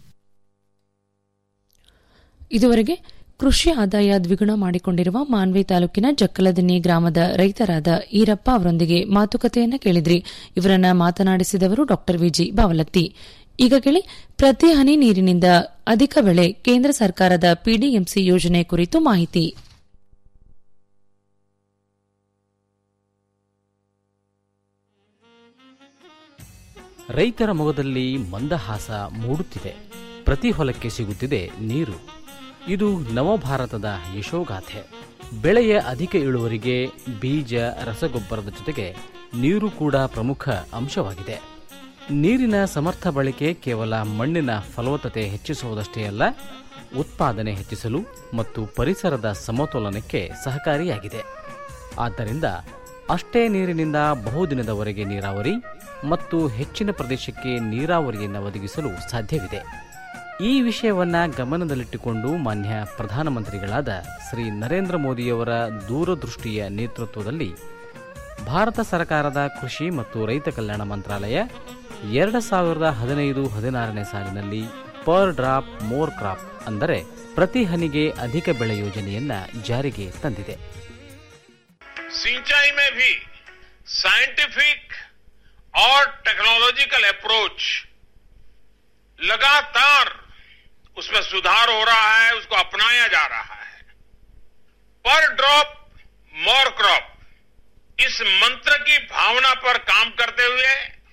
ಇದುವರೆಗೆ ಕೃಷಿ ಆದಾಯ ದ್ವಿಗುಣ ಮಾಡಿಕೊಂಡಿರುವ ಮಾನ್ವಿ ತಾಲೂಕಿನ ಜಕ್ಕಲದಿನ್ನಿ ಗ್ರಾಮದ ರೈತರಾದ ಈರಪ್ಪ ಅವರೊಂದಿಗೆ ಮಾತುಕತೆಯನ್ನ ಕೇಳಿದ್ರಿ ಇವರನ್ನ ಮಾತನಾಡಿಸಿದವರು ಡಾ ವಿಜಿ ಬಾವಲತ್ತಿ ಈಗ ಕೇಳಿ ಪ್ರತಿ ಹನಿ ನೀರಿನಿಂದ ಅಧಿಕ ಬೆಳೆ ಕೇಂದ್ರ ಸರ್ಕಾರದ ಪಿಡಿಎಂಸಿ ಯೋಜನೆ ಕುರಿತು ಮಾಹಿತಿ ರೈತರ ಮೊಗದಲ್ಲಿ ಮಂದಹಾಸ ಮೂಡುತ್ತಿದೆ ಪ್ರತಿ ಹೊಲಕ್ಕೆ ಸಿಗುತ್ತಿದೆ ನೀರು ಇದು ನವಭಾರತದ ಯಶೋಗಾಥೆ ಬೆಳೆಯ ಅಧಿಕ ಇಳುವರಿಗೆ ಬೀಜ ರಸಗೊಬ್ಬರದ ಜೊತೆಗೆ ನೀರು ಕೂಡ ಪ್ರಮುಖ ಅಂಶವಾಗಿದೆ ನೀರಿನ ಸಮರ್ಥ ಬಳಕೆ ಕೇವಲ ಮಣ್ಣಿನ ಫಲವತ್ತತೆ ಹೆಚ್ಚಿಸುವುದಷ್ಟೇ ಅಲ್ಲ ಉತ್ಪಾದನೆ ಹೆಚ್ಚಿಸಲು ಮತ್ತು ಪರಿಸರದ ಸಮತೋಲನಕ್ಕೆ ಸಹಕಾರಿಯಾಗಿದೆ ಆದ್ದರಿಂದ ಅಷ್ಟೇ ನೀರಿನಿಂದ ಬಹುದಿನದವರೆಗೆ ನೀರಾವರಿ ಮತ್ತು ಹೆಚ್ಚಿನ ಪ್ರದೇಶಕ್ಕೆ ನೀರಾವರಿಯನ್ನು ಒದಗಿಸಲು ಸಾಧ್ಯವಿದೆ ಈ ವಿಷಯವನ್ನ ಗಮನದಲ್ಲಿಟ್ಟುಕೊಂಡು ಮಾನ್ಯ ಪ್ರಧಾನಮಂತ್ರಿಗಳಾದ ಶ್ರೀ ನರೇಂದ್ರ ಮೋದಿಯವರ ದೂರದೃಷ್ಟಿಯ ನೇತೃತ್ವದಲ್ಲಿ ಭಾರತ ಸರ್ಕಾರದ ಕೃಷಿ ಮತ್ತು ರೈತ ಕಲ್ಯಾಣ ಮಂತ್ರಾಲಯ ಎರಡು ಸಾವಿರದ ಹದಿನೈದು ಹದಿನಾರನೇ ಸಾಲಿನಲ್ಲಿ ಪರ್ ಡ್ರಾಪ್ ಮೋರ್ ಕ್ರಾಪ್ ಅಂದರೆ ಪ್ರತಿ ಹನಿಗೆ ಅಧಿಕ ಬೆಳೆ ಯೋಜನೆಯನ್ನ ಜಾರಿಗೆ ತಂದಿದೆ सिंचाई में भी साइंटिफिक और टेक्नोलॉजिकल अप्रोच लगातार उसमें सुधार हो रहा है उसको अपनाया जा रहा है पर ड्रॉप मोर क्रॉप इस मंत्र की भावना पर काम करते हुए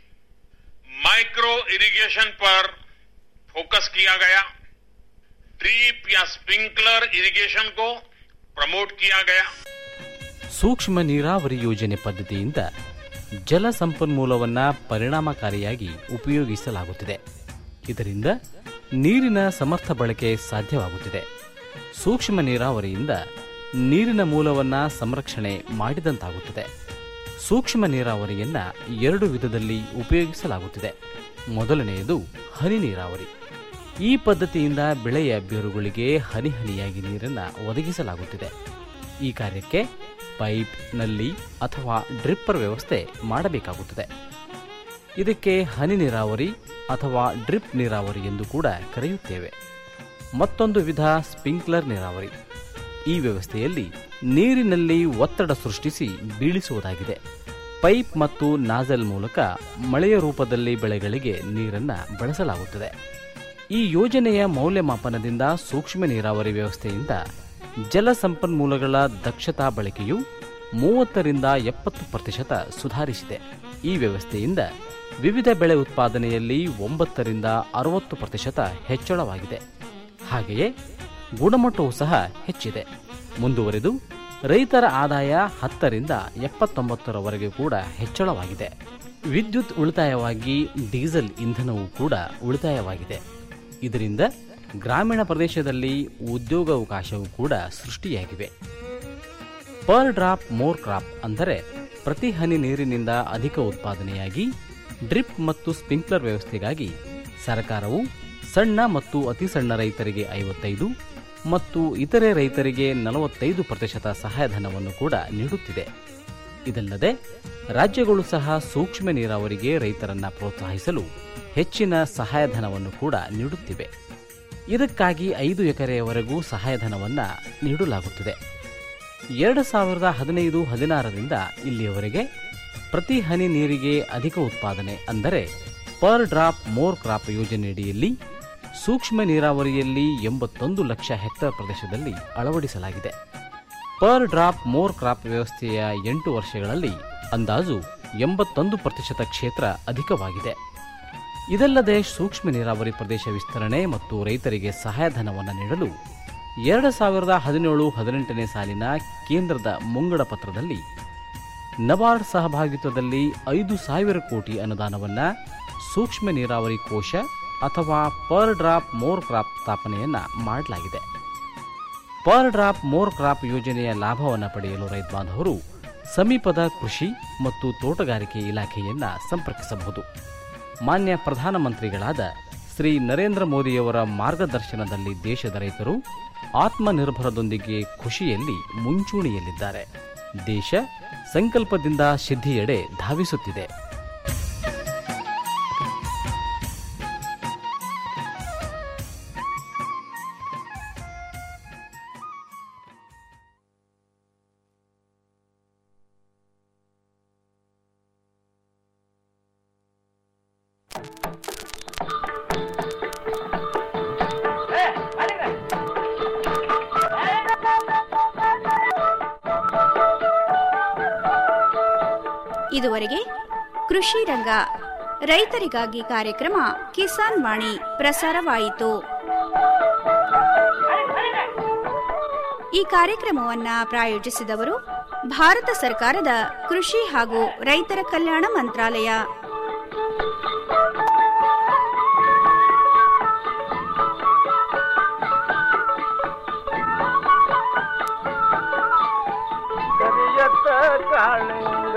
माइक्रो इरिगेशन पर फोकस किया गया ड्रीप या स्प्रिंकलर इरिगेशन को प्रमोट किया गया ಸೂಕ್ಷ್ಮ ನೀರಾವರಿ ಯೋಜನೆ ಪದ್ಧತಿಯಿಂದ ಜಲ ಸಂಪನ್ಮೂಲವನ್ನ ಪರಿಣಾಮಕಾರಿಯಾಗಿ ಉಪಯೋಗಿಸಲಾಗುತ್ತಿದೆ ಇದರಿಂದ ನೀರಿನ ಸಮರ್ಥ ಬಳಕೆ ಸಾಧ್ಯವಾಗುತ್ತಿದೆ ಸೂಕ್ಷ್ಮ ನೀರಾವರಿಯಿಂದ ನೀರಿನ ಮೂಲವನ್ನ ಸಂರಕ್ಷಣೆ ಮಾಡಿದಂತಾಗುತ್ತದೆ ಸೂಕ್ಷ್ಮ ನೀರಾವರಿಯನ್ನ ಎರಡು ವಿಧದಲ್ಲಿ ಉಪಯೋಗಿಸಲಾಗುತ್ತಿದೆ ಮೊದಲನೆಯದು ಹನಿ ನೀರಾವರಿ ಈ ಪದ್ಧತಿಯಿಂದ ಬೆಳೆಯ ಬೇರುಗಳಿಗೆ ಹನಿ ಹನಿಯಾಗಿ ನೀರನ್ನು ಒದಗಿಸಲಾಗುತ್ತಿದೆ ಈ ಕಾರ್ಯಕ್ಕೆ ಪೈಪ್ ನಲ್ಲಿ ಅಥವಾ ಡ್ರಿಪ್ಪರ್ ವ್ಯವಸ್ಥೆ ಮಾಡಬೇಕಾಗುತ್ತದೆ ಇದಕ್ಕೆ ಹನಿ ನೀರಾವರಿ ಅಥವಾ ಡ್ರಿಪ್ ನೀರಾವರಿ ಎಂದು ಕೂಡ ಕರೆಯುತ್ತೇವೆ ಮತ್ತೊಂದು ವಿಧ ಸ್ಪ್ರಿಂಕ್ಲರ್ ನೀರಾವರಿ ಈ ವ್ಯವಸ್ಥೆಯಲ್ಲಿ ನೀರಿನಲ್ಲಿ ಒತ್ತಡ ಸೃಷ್ಟಿಸಿ ಬೀಳಿಸುವುದಾಗಿದೆ ಪೈಪ್ ಮತ್ತು ನಾಜಲ್ ಮೂಲಕ ಮಳೆಯ ರೂಪದಲ್ಲಿ ಬೆಳೆಗಳಿಗೆ ನೀರನ್ನು ಬಳಸಲಾಗುತ್ತದೆ ಈ ಯೋಜನೆಯ ಮೌಲ್ಯಮಾಪನದಿಂದ ಸೂಕ್ಷ್ಮ ನೀರಾವರಿ ವ್ಯವಸ್ಥೆಯಿಂದ ಜಲ ಸಂಪನ್ಮೂಲಗಳ ದಕ್ಷತಾ ಬಳಕೆಯು ಮೂವತ್ತರಿಂದ ಎಪ್ಪತ್ತು ಪ್ರತಿಶತ ಸುಧಾರಿಸಿದೆ ಈ ವ್ಯವಸ್ಥೆಯಿಂದ ವಿವಿಧ ಬೆಳೆ ಉತ್ಪಾದನೆಯಲ್ಲಿ ಒಂಬತ್ತರಿಂದ ಅರವತ್ತು ಪ್ರತಿಶತ ಹೆಚ್ಚಳವಾಗಿದೆ ಹಾಗೆಯೇ ಗುಣಮಟ್ಟವೂ ಸಹ ಹೆಚ್ಚಿದೆ ಮುಂದುವರೆದು ರೈತರ ಆದಾಯ ಹತ್ತರಿಂದ ಎಪ್ಪತ್ತೊಂಬತ್ತರವರೆಗೆ ಕೂಡ ಹೆಚ್ಚಳವಾಗಿದೆ ವಿದ್ಯುತ್ ಉಳಿತಾಯವಾಗಿ ಡೀಸೆಲ್ ಇಂಧನವೂ ಕೂಡ ಉಳಿತಾಯವಾಗಿದೆ ಇದರಿಂದ ಗ್ರಾಮೀಣ ಪ್ರದೇಶದಲ್ಲಿ ಉದ್ಯೋಗಾವಕಾಶವೂ ಕೂಡ ಸೃಷ್ಟಿಯಾಗಿವೆ ಪರ್ ಡ್ರಾಪ್ ಮೋರ್ ಕ್ರಾಪ್ ಅಂದರೆ ಪ್ರತಿ ಹನಿ ನೀರಿನಿಂದ ಅಧಿಕ ಉತ್ಪಾದನೆಯಾಗಿ ಡ್ರಿಪ್ ಮತ್ತು ಸ್ಪ್ರಿಂಕ್ಲರ್ ವ್ಯವಸ್ಥೆಗಾಗಿ ಸರ್ಕಾರವು ಸಣ್ಣ ಮತ್ತು ಅತಿ ಸಣ್ಣ ರೈತರಿಗೆ ಐವತ್ತೈದು ಮತ್ತು ಇತರೆ ರೈತರಿಗೆ ನಲವತ್ತೈದು ಪ್ರತಿಶತ ಸಹಾಯಧನವನ್ನು ಕೂಡ ನೀಡುತ್ತಿದೆ ಇದಲ್ಲದೆ ರಾಜ್ಯಗಳು ಸಹ ಸೂಕ್ಷ್ಮ ನೀರಾವರಿಗೆ ರೈತರನ್ನ ಪ್ರೋತ್ಸಾಹಿಸಲು ಹೆಚ್ಚಿನ ಸಹಾಯಧನವನ್ನು ಕೂಡ ನೀಡುತ್ತಿವೆ ಇದಕ್ಕಾಗಿ ಐದು ಎಕರೆಯವರೆಗೂ ಸಹಾಯಧನವನ್ನ ನೀಡಲಾಗುತ್ತದೆ ಎರಡು ಸಾವಿರದ ಹದಿನೈದು ಹದಿನಾರರಿಂದ ಇಲ್ಲಿಯವರೆಗೆ ಪ್ರತಿ ಹನಿ ನೀರಿಗೆ ಅಧಿಕ ಉತ್ಪಾದನೆ ಅಂದರೆ ಪರ್ ಡ್ರಾಪ್ ಮೋರ್ ಕ್ರಾಪ್ ಯೋಜನೆಯಡಿಯಲ್ಲಿ ಸೂಕ್ಷ್ಮ ನೀರಾವರಿಯಲ್ಲಿ ಎಂಬತ್ತೊಂದು ಲಕ್ಷ ಹೆಕ್ಟೇರ್ ಪ್ರದೇಶದಲ್ಲಿ ಅಳವಡಿಸಲಾಗಿದೆ ಪರ್ ಡ್ರಾಪ್ ಮೋರ್ ಕ್ರಾಪ್ ವ್ಯವಸ್ಥೆಯ ಎಂಟು ವರ್ಷಗಳಲ್ಲಿ ಅಂದಾಜು ಎಂಬತ್ತೊಂದು ಪ್ರತಿಶತ ಕ್ಷೇತ್ರ ಅಧಿಕವಾಗಿದೆ ಇದಲ್ಲದೆ ಸೂಕ್ಷ್ಮ ನೀರಾವರಿ ಪ್ರದೇಶ ವಿಸ್ತರಣೆ ಮತ್ತು ರೈತರಿಗೆ ಸಹಾಯಧನವನ್ನು ನೀಡಲು ಎರಡು ಸಾವಿರದ ಹದಿನೇಳು ಹದಿನೆಂಟನೇ ಸಾಲಿನ ಕೇಂದ್ರದ ಮುಂಗಡ ಪತ್ರದಲ್ಲಿ ನಬಾರ್ಡ್ ಸಹಭಾಗಿತ್ವದಲ್ಲಿ ಐದು ಸಾವಿರ ಕೋಟಿ ಅನುದಾನವನ್ನ ಸೂಕ್ಷ್ಮ ನೀರಾವರಿ ಕೋಶ ಅಥವಾ ಪರ್ ಡ್ರಾಪ್ ಮೋರ್ ಕ್ರಾಪ್ ಸ್ಥಾಪನೆಯನ್ನ ಮಾಡಲಾಗಿದೆ ಪರ್ ಡ್ರಾಪ್ ಮೋರ್ ಕ್ರಾಪ್ ಯೋಜನೆಯ ಲಾಭವನ್ನು ಪಡೆಯಲು ರೈತ ಬಾಂಧವರು ಸಮೀಪದ ಕೃಷಿ ಮತ್ತು ತೋಟಗಾರಿಕೆ ಇಲಾಖೆಯನ್ನ ಸಂಪರ್ಕಿಸಬಹುದು ಮಾನ್ಯ ಪ್ರಧಾನಮಂತ್ರಿಗಳಾದ ಶ್ರೀ ನರೇಂದ್ರ ಮೋದಿಯವರ ಮಾರ್ಗದರ್ಶನದಲ್ಲಿ ದೇಶದ ರೈತರು ಆತ್ಮನಿರ್ಭರದೊಂದಿಗೆ ಖುಷಿಯಲ್ಲಿ ಮುಂಚೂಣಿಯಲ್ಲಿದ್ದಾರೆ ದೇಶ ಸಂಕಲ್ಪದಿಂದ ಸಿದ್ಧಿಯೆಡೆ ಧಾವಿಸುತ್ತಿದೆ ಇದುವರೆಗೆ ಕೃಷಿ ರಂಗ ರೈತರಿಗಾಗಿ ಕಾರ್ಯಕ್ರಮ ಕಿಸಾನ್ ವಾಣಿ ಪ್ರಸಾರವಾಯಿತು ಈ ಕಾರ್ಯಕ್ರಮವನ್ನ ಪ್ರಾಯೋಜಿಸಿದವರು ಭಾರತ ಸರ್ಕಾರದ ಕೃಷಿ ಹಾಗೂ ರೈತರ ಕಲ್ಯಾಣ ಮಂತ್ರಾಲಯ ಕರಿಯತ್ತ ಕಾಳಿಂಗ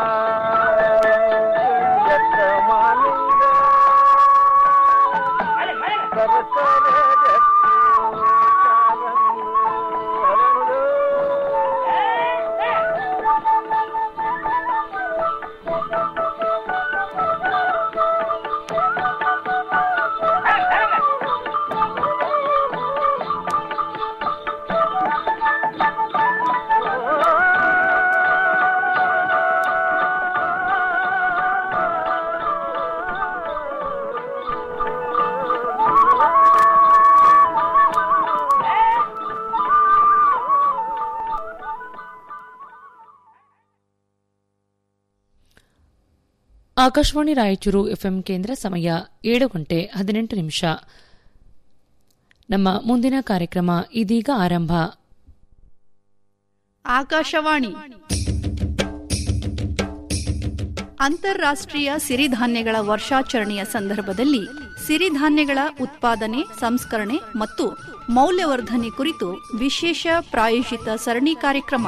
ಕರಿಯತ್ತ ಮಾಲಿಂಗ ಸರಸರ ಜಟ್ಟಿ ಕಾರಂಗಿ ಹರಳು. ಆಕಾಶವಾಣಿ ರಾಯಚೂರು ಎಫ್ಎಂ ಕೇಂದ್ರ ಸಮಯ ಏಳು ಗಂಟೆ ಹದಿನೆಂಟು ನಿಮಿಷ ನಮ್ಮ ಮುಂದಿನ ಕಾರ್ಯಕ್ರಮ ಇದೀಗ ಆರಂಭ ಆಕಾಶವಾಣಿ ಅಂತಾರಾಷ್ಟ್ರೀಯ ಸಿರಿಧಾನ್ಯಗಳ ವರ್ಷಾಚರಣೆಯ ಸಂದರ್ಭದಲ್ಲಿ ಸಿರಿಧಾನ್ಯಗಳ ಉತ್ಪಾದನೆ ಸಂಸ್ಕರಣೆ ಮತ್ತು ಮೌಲ್ಯವರ್ಧನೆ ಕುರಿತು ವಿಶೇಷ ಪ್ರಾಯೋಜಿತ ಸರಣಿ ಕಾರ್ಯಕ್ರಮ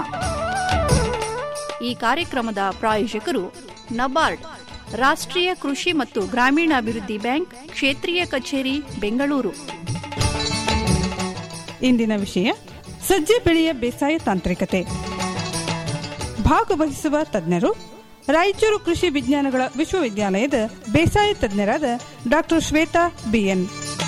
ಈ ಕಾರ್ಯಕ್ರಮದ ಪ್ರಾಯೋಜಕರು ನಬಾರ್ಡ್ ರಾಷ್ಟ್ರೀಯ ಕೃಷಿ ಮತ್ತು ಗ್ರಾಮೀಣಾಭಿವೃದ್ಧಿ ಬ್ಯಾಂಕ್ ಕ್ಷೇತ್ರೀಯ ಕಚೇರಿ ಬೆಂಗಳೂರು ಇಂದಿನ ವಿಷಯ ಸಜ್ಜೆ ಬೆಳೆಯ ಬೇಸಾಯ ತಾಂತ್ರಿಕತೆ ಭಾಗವಹಿಸುವ ತಜ್ಞರು ರಾಯಚೂರು ಕೃಷಿ ವಿಜ್ಞಾನಗಳ ವಿಶ್ವವಿದ್ಯಾಲಯದ ಬೇಸಾಯ ತಜ್ಞರಾದ ಡಾಕ್ಟರ್ ಶ್ವೇತಾ ಬಿಎನ್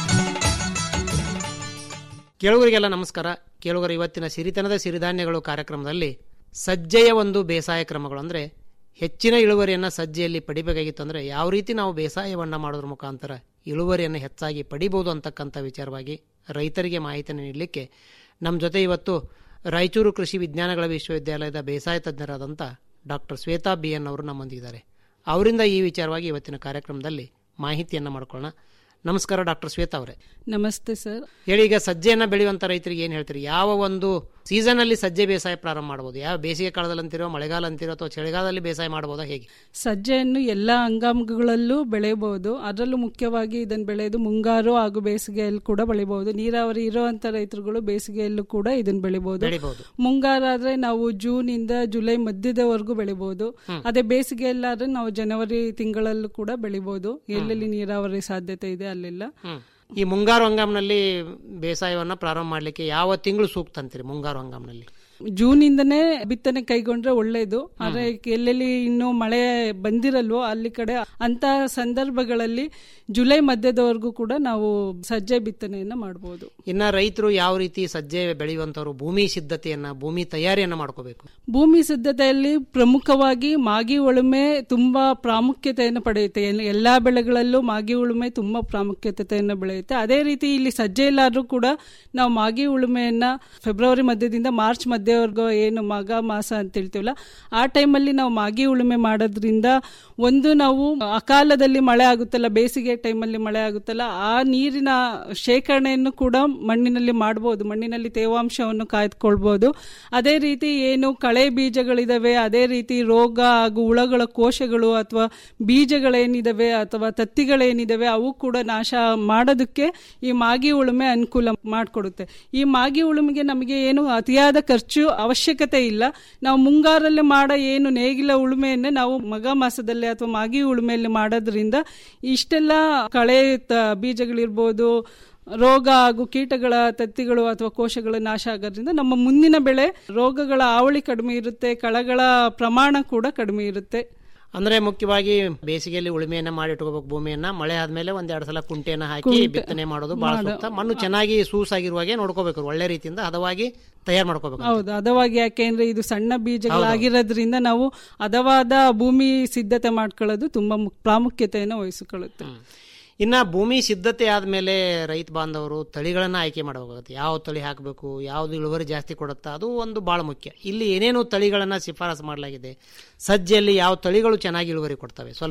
ಕೇಳುಗರಿಗೆಲ್ಲ ನಮಸ್ಕಾರ ಕೇಳುಗರ ಇವತ್ತಿನ ಸಿರಿತನದ ಸಿರಿಧಾನ್ಯಗಳು ಕಾರ್ಯಕ್ರಮದಲ್ಲಿ ಸಜ್ಜೆಯ ಒಂದು ಬೇಸಾಯ ಕ್ರಮಗಳು ಅಂದರೆ ಹೆಚ್ಚಿನ ಇಳುವರಿಯನ್ನು ಸಜ್ಜೆಯಲ್ಲಿ ಪಡಿಬೇಕಾಗಿತ್ತು ಅಂದರೆ ಯಾವ ರೀತಿ ನಾವು ಬೇಸಾಯವನ್ನು ಮಾಡೋದ್ರ ಮುಖಾಂತರ ಇಳುವರಿಯನ್ನು ಹೆಚ್ಚಾಗಿ ಪಡಿಬೋದು ಅಂತಕ್ಕಂಥ ವಿಚಾರವಾಗಿ ರೈತರಿಗೆ ಮಾಹಿತಿಯನ್ನು ನೀಡಲಿಕ್ಕೆ ನಮ್ಮ ಜೊತೆ ಇವತ್ತು ರಾಯಚೂರು ಕೃಷಿ ವಿಜ್ಞಾನಗಳ ವಿಶ್ವವಿದ್ಯಾಲಯದ ಬೇಸಾಯ ತಜ್ಞರಾದಂಥ ಡಾಕ್ಟರ್ ಶ್ವೇತಾ ಬಿ ಎನ್ ಅವರು ನಮ್ಮೊಂದಿದ್ದಾರೆ ಅವರಿಂದ ಈ ವಿಚಾರವಾಗಿ ಇವತ್ತಿನ ಕಾರ್ಯಕ್ರಮದಲ್ಲಿ ಮಾಹಿತಿಯನ್ನು ಮಾಡ್ಕೊಳ್ಳೋಣ ನಮಸ್ಕಾರ ಡಾಕ್ಟರ್ ಶ್ವೇತಾ ಅವರೇ ನಮಸ್ತೆ ಸರ್ ಹೇಳಿ ಈಗ ಸಜ್ಜೆಯನ್ನು ಬೆಳೆಯುವಂಥ ರೈತರಿಗೆ ಏನು ಹೇಳ್ತೀರಿ ಯಾವ ಒಂದು ಸೀಸನಲ್ಲಿ ಸಜ್ಜೆ ಬೇಸಾಯ ಪ್ರಾರಂಭ ಮಾಡ್ಬೋದು ಯಾವ ಬೇಸಿಗೆ ಕಾಲದಲ್ಲಿ ಅಂತಿರೋ ಮಳೆಗಾಲ ಅಂತಿರೋ ಅಥವಾ ಚಳಿಗಾಲದಲ್ಲಿ ಬೇಸಾಯ ಮಾಡ್ಬೋದಾ ಹೇಗೆ ಸಜ್ಜೆಯನ್ನು ಎಲ್ಲ ಅಂಗಾಂಗಗಳಲ್ಲೂ ಬೆಳೆಯಬಹುದು ಅದರಲ್ಲೂ ಮುಖ್ಯವಾಗಿ ಇದನ್ನು ಬೆಳೆಯೋದು ಮುಂಗಾರು ಹಾಗೂ ಬೇಸಿಗೆಯಲ್ಲಿ ಕೂಡ ಬೆಳಿಬಹುದು ನೀರಾವರಿ ಇರುವಂತ ರೈತರುಗಳು ಬೇಸಿಗೆಯಲ್ಲೂ ಕೂಡ ಇದನ್ನು ಬೆಳಿಬಹುದು ಬೆಳಿಬಹುದು ಮುಂಗಾರಾದ್ರೆ ನಾವು ಜೂನ್ ಇಂದ ಜುಲೈ ಮಧ್ಯದವರೆಗೂ ಬೆಳಿಬಹುದು ಅದೇ ಬೇಸಿಗೆಯಲ್ಲಾದ್ರೆ ನಾವು ಜನವರಿ ತಿಂಗಳಲ್ಲೂ ಕೂಡ ಬೆಳಿಬಹುದು ಎಲ್ಲೆಲ್ಲಿ ನೀರಾವರಿ ಸಾಧ್ಯತೆ ಇದೆ ಅಲ್ಲೆಲ್ಲ ಹ್ಮ್. ಈ ಮುಂಗಾರು ಹಂಗಾಮಿನಲ್ಲಿ ಬೇಸಾಯವನ್ನ ಪ್ರಾರಂಭ ಮಾಡ್ಲಿಕ್ಕೆ ಯಾವ ತಿಂಗಳು ಸೂಕ್ತ ಅಂತೀರಿ ಮುಂಗಾರು ಹಂಗಾಮಿನಲ್ಲಿ ಜೂನ್ ಇಂದನೇ ಬಿತ್ತನೆ ಕೈಗೊಂಡ್ರೆ ಒಳ್ಳೇದು ಆದ್ರೆ ಎಲ್ಲೆಲ್ಲಿ ಇನ್ನೂ ಮಳೆ ಬಂದಿರಲ್ವೋ ಅಲ್ಲಿ ಕಡೆ ಅಂತ ಸಂದರ್ಭಗಳಲ್ಲಿ ಜುಲೈ ಮಧ್ಯದವರೆಗೂ ಕೂಡ ನಾವು ಸಜ್ಜೆ ಬಿತ್ತನೆಯನ್ನ ಮಾಡಬಹುದು ಇನ್ನ ರೈತರು ಯಾವ ರೀತಿ ಸಜ್ಜೆ ಬೆಳೆಯುವಂತವ್ರು ಭೂಮಿ ಸಿದ್ಧತೆಯನ್ನ ಭೂಮಿ ತಯಾರಿಯನ್ನ ಮಾಡ್ಕೋಬೇಕು ಭೂಮಿ ಸಿದ್ಧತೆಯಲ್ಲಿ ಪ್ರಮುಖವಾಗಿ ಮಾಗಿ ಉಳುಮೆ ತುಂಬಾ ಪ್ರಾಮುಖ್ಯತೆಯನ್ನು ಪಡೆಯುತ್ತೆ ಎಲ್- ಎಲ್ಲಾ ಬೆಳೆಗಳಲ್ಲೂ ಮಾಗಿ ಉಳುಮೆ ತುಂಬಾ ಪ್ರಾಮುಖ್ಯತೆಯನ್ನು ಬೆಳೆಯುತ್ತೆ ಅದೇ ರೀತಿ ಇಲ್ಲಿ ಸಜ್ಜೆಯಲ್ಲಾದ್ರೂ ಕೂಡ ನಾವು ಮಾಗಿ ಉಳುಮೆಯನ್ನ ಫೆಬ್ರವರಿ ಮಧ್ಯದಿಂದ ಮಾರ್ಚ್ ಮಧ್ಯವರೆಗೂ ಏನು ಮಾಘ ಮಾಸ ಅಂತ ಹೇಳ್ತೀವಲ್ಲ ಆ ಟೈಮಲ್ಲಿ ನಾವು ಮಾಗಿ ಉಳುಮೆ ಮಾಡೋದ್ರಿಂದ ಒಂದು ನಾವು ಅಕಾಲದಲ್ಲಿ ಮಳೆ ಆಗುತ್ತಲ್ಲ ಬೇಸಿಗೆ ಟೈಮಲ್ಲಿ ಮಳೆ ಆಗುತ್ತಲ್ಲ ಆ ನೀರಿನ ಶೇಖರಣೆಯನ್ನು ಕೂಡ ಮಣ್ಣಿನಲ್ಲಿ ಮಾಡಬಹುದು ಮಣ್ಣಿನಲ್ಲಿ ತೇವಾಂಶವನ್ನು ಕಾಯ್ದುಕೊಳ್ಬಹುದು ಅದೇ ರೀತಿ ಏನು ಕಳೆ ಬೀಜಗಳಿದಾವೆ ಅದೇ ರೀತಿ ರೋಗ ಹಾಗೂ ಹುಳಗಳ ಕೋಶಗಳು ಅಥವಾ ಬೀಜಗಳೇನಿದಾವೆ ಅಥವಾ ತತ್ತಿಗಳೇನಿದಾವೆ ಅವು ಕೂಡ ನಾಶ ಮಾಡೋದಕ್ಕೆ ಈ ಮಾಗಿ ಉಳುಮೆ ಅನುಕೂಲ ಮಾಡಿಕೊಡುತ್ತೆ ಈ ಮಾಗಿ ಉಳುಮೆಗೆ ನಮಗೆ ಏನು ಅತಿಯಾದ ಖರ್ಚು ಅವಶ್ಯಕತೆ ಇಲ್ಲ ನಾವು ಮುಂಗಾರಲ್ಲಿ ಮಾಡೋ ಏನು ನೇಗಿಲ ಉಳುಮೆಯನ್ನೇ ನಾವು ಮಗ ಮಾಸದಲ್ಲಿ ಅಥವಾ ಮಾಗಿ ಉಳುಮೆಯಲ್ಲಿ ಮಾಡೋದ್ರಿಂದ ಇಷ್ಟೆಲ್ಲ ಕಳೆ ತ- ಬೀಜಗಳಿರ್ಬೋದು ರೋಗ ಹಾಗೂ ಕೀಟಗಳ ತತ್ತಿಗಳು ಅಥವಾ ಕೋಶಗಳು ನಾಶ ಆಗೋದ್ರಿಂದ ನಮ್ಮ ಮುಂದಿನ ಬೆಳೆ ರೋಗಗಳ ಹಾವಳಿ ಕಡಿಮೆ ಇರುತ್ತೆ ಕಳೆಗಳ ಪ್ರಮಾಣ ಕೂಡ ಕಡಿಮೆ ಇರುತ್ತೆ ಅಂದ್ರೆ ಮುಖ್ಯವಾಗಿ ಬೇಸಿಗೆಯಲ್ಲಿ ಉಳುಮೆಯನ್ನ ಮಾಡಿ ಇಟ್ಕೋಬೇಕು ಭೂಮಿಯನ್ನ ಮಳೆ ಆದ್ಮೇಲೆ ಒಂದ್ ಎರಡ್ ಸಲ ಕುಂಟೆಯನ್ನ ಹಾಕಿ ಕುಂಟೆ. ಬಿತ್ತನೆ ಮಾಡೋದು ಬಹಳ ಮಾಡು. ಸೂಕ್ತ ಮಣ್ಣು ಚೆನ್ನಾಗಿ ಸೂಸಾಗಿರುವಾಗೆ ನೋಡ್ಕೋಬೇಕು ಒಳ್ಳೆ ರೀತಿಯಿಂದ ಹದವಾಗಿ ತಯಾರು ಮಾಡ್ಕೋಬೇಕು ಹೌದು ಹದವಾಗಿ ಯಾಕೆಂದ್ರೆ ಇದು ಸಣ್ಣ ಬೀಜಗಳಾಗಿರೋದ್ರಿಂದ ನಾವು ಹದವಾದ ಭೂಮಿ ಸಿದ್ಧತೆ ಮಾಡ್ಕೊಳ್ಳೋದು ತುಂಬಾ ಮುಕ್- ಪ್ರಾಮುಖ್ಯತೆಯನ್ನು ವಹಿಸಿಕೊಳ್ಳುತ್ತೆ ಇನ್ನ ಭೂಮಿ ಸಿದ್ಧತೆ ಆದ್ಮೇಲೆ ರೈತ ಬಾಂಧವರು ತಳಿಗಳನ್ನ ಆಯ್ಕೆ ಮಾಡಬೇಕಾಗುತ್ತೆ ಯಾವ ತಳಿ ಹಾಕಬೇಕು ಯಾವ್ದು ಇಳುವರಿ ಜಾಸ್ತಿ ಕೊಡುತ್ತಾ ಅದು ಒಂದು ಬಹಳ ಮುಖ್ಯ ಇಲ್ಲಿ ಏನೇನು ತಳಿಗಳನ್ನ ಶಿಫಾರಸು ಮಾಡಲಾಗಿದೆ ಸಜ್ಜೆಯಲ್ಲಿ ಯಾವ ತಳಿಗಳು ಚೆನ್ನಾಗಿ ಇಳುವರಿ ಕೊಡ್ತವೆ ಸ್ವಲ್ಪ ಹೇಳಿ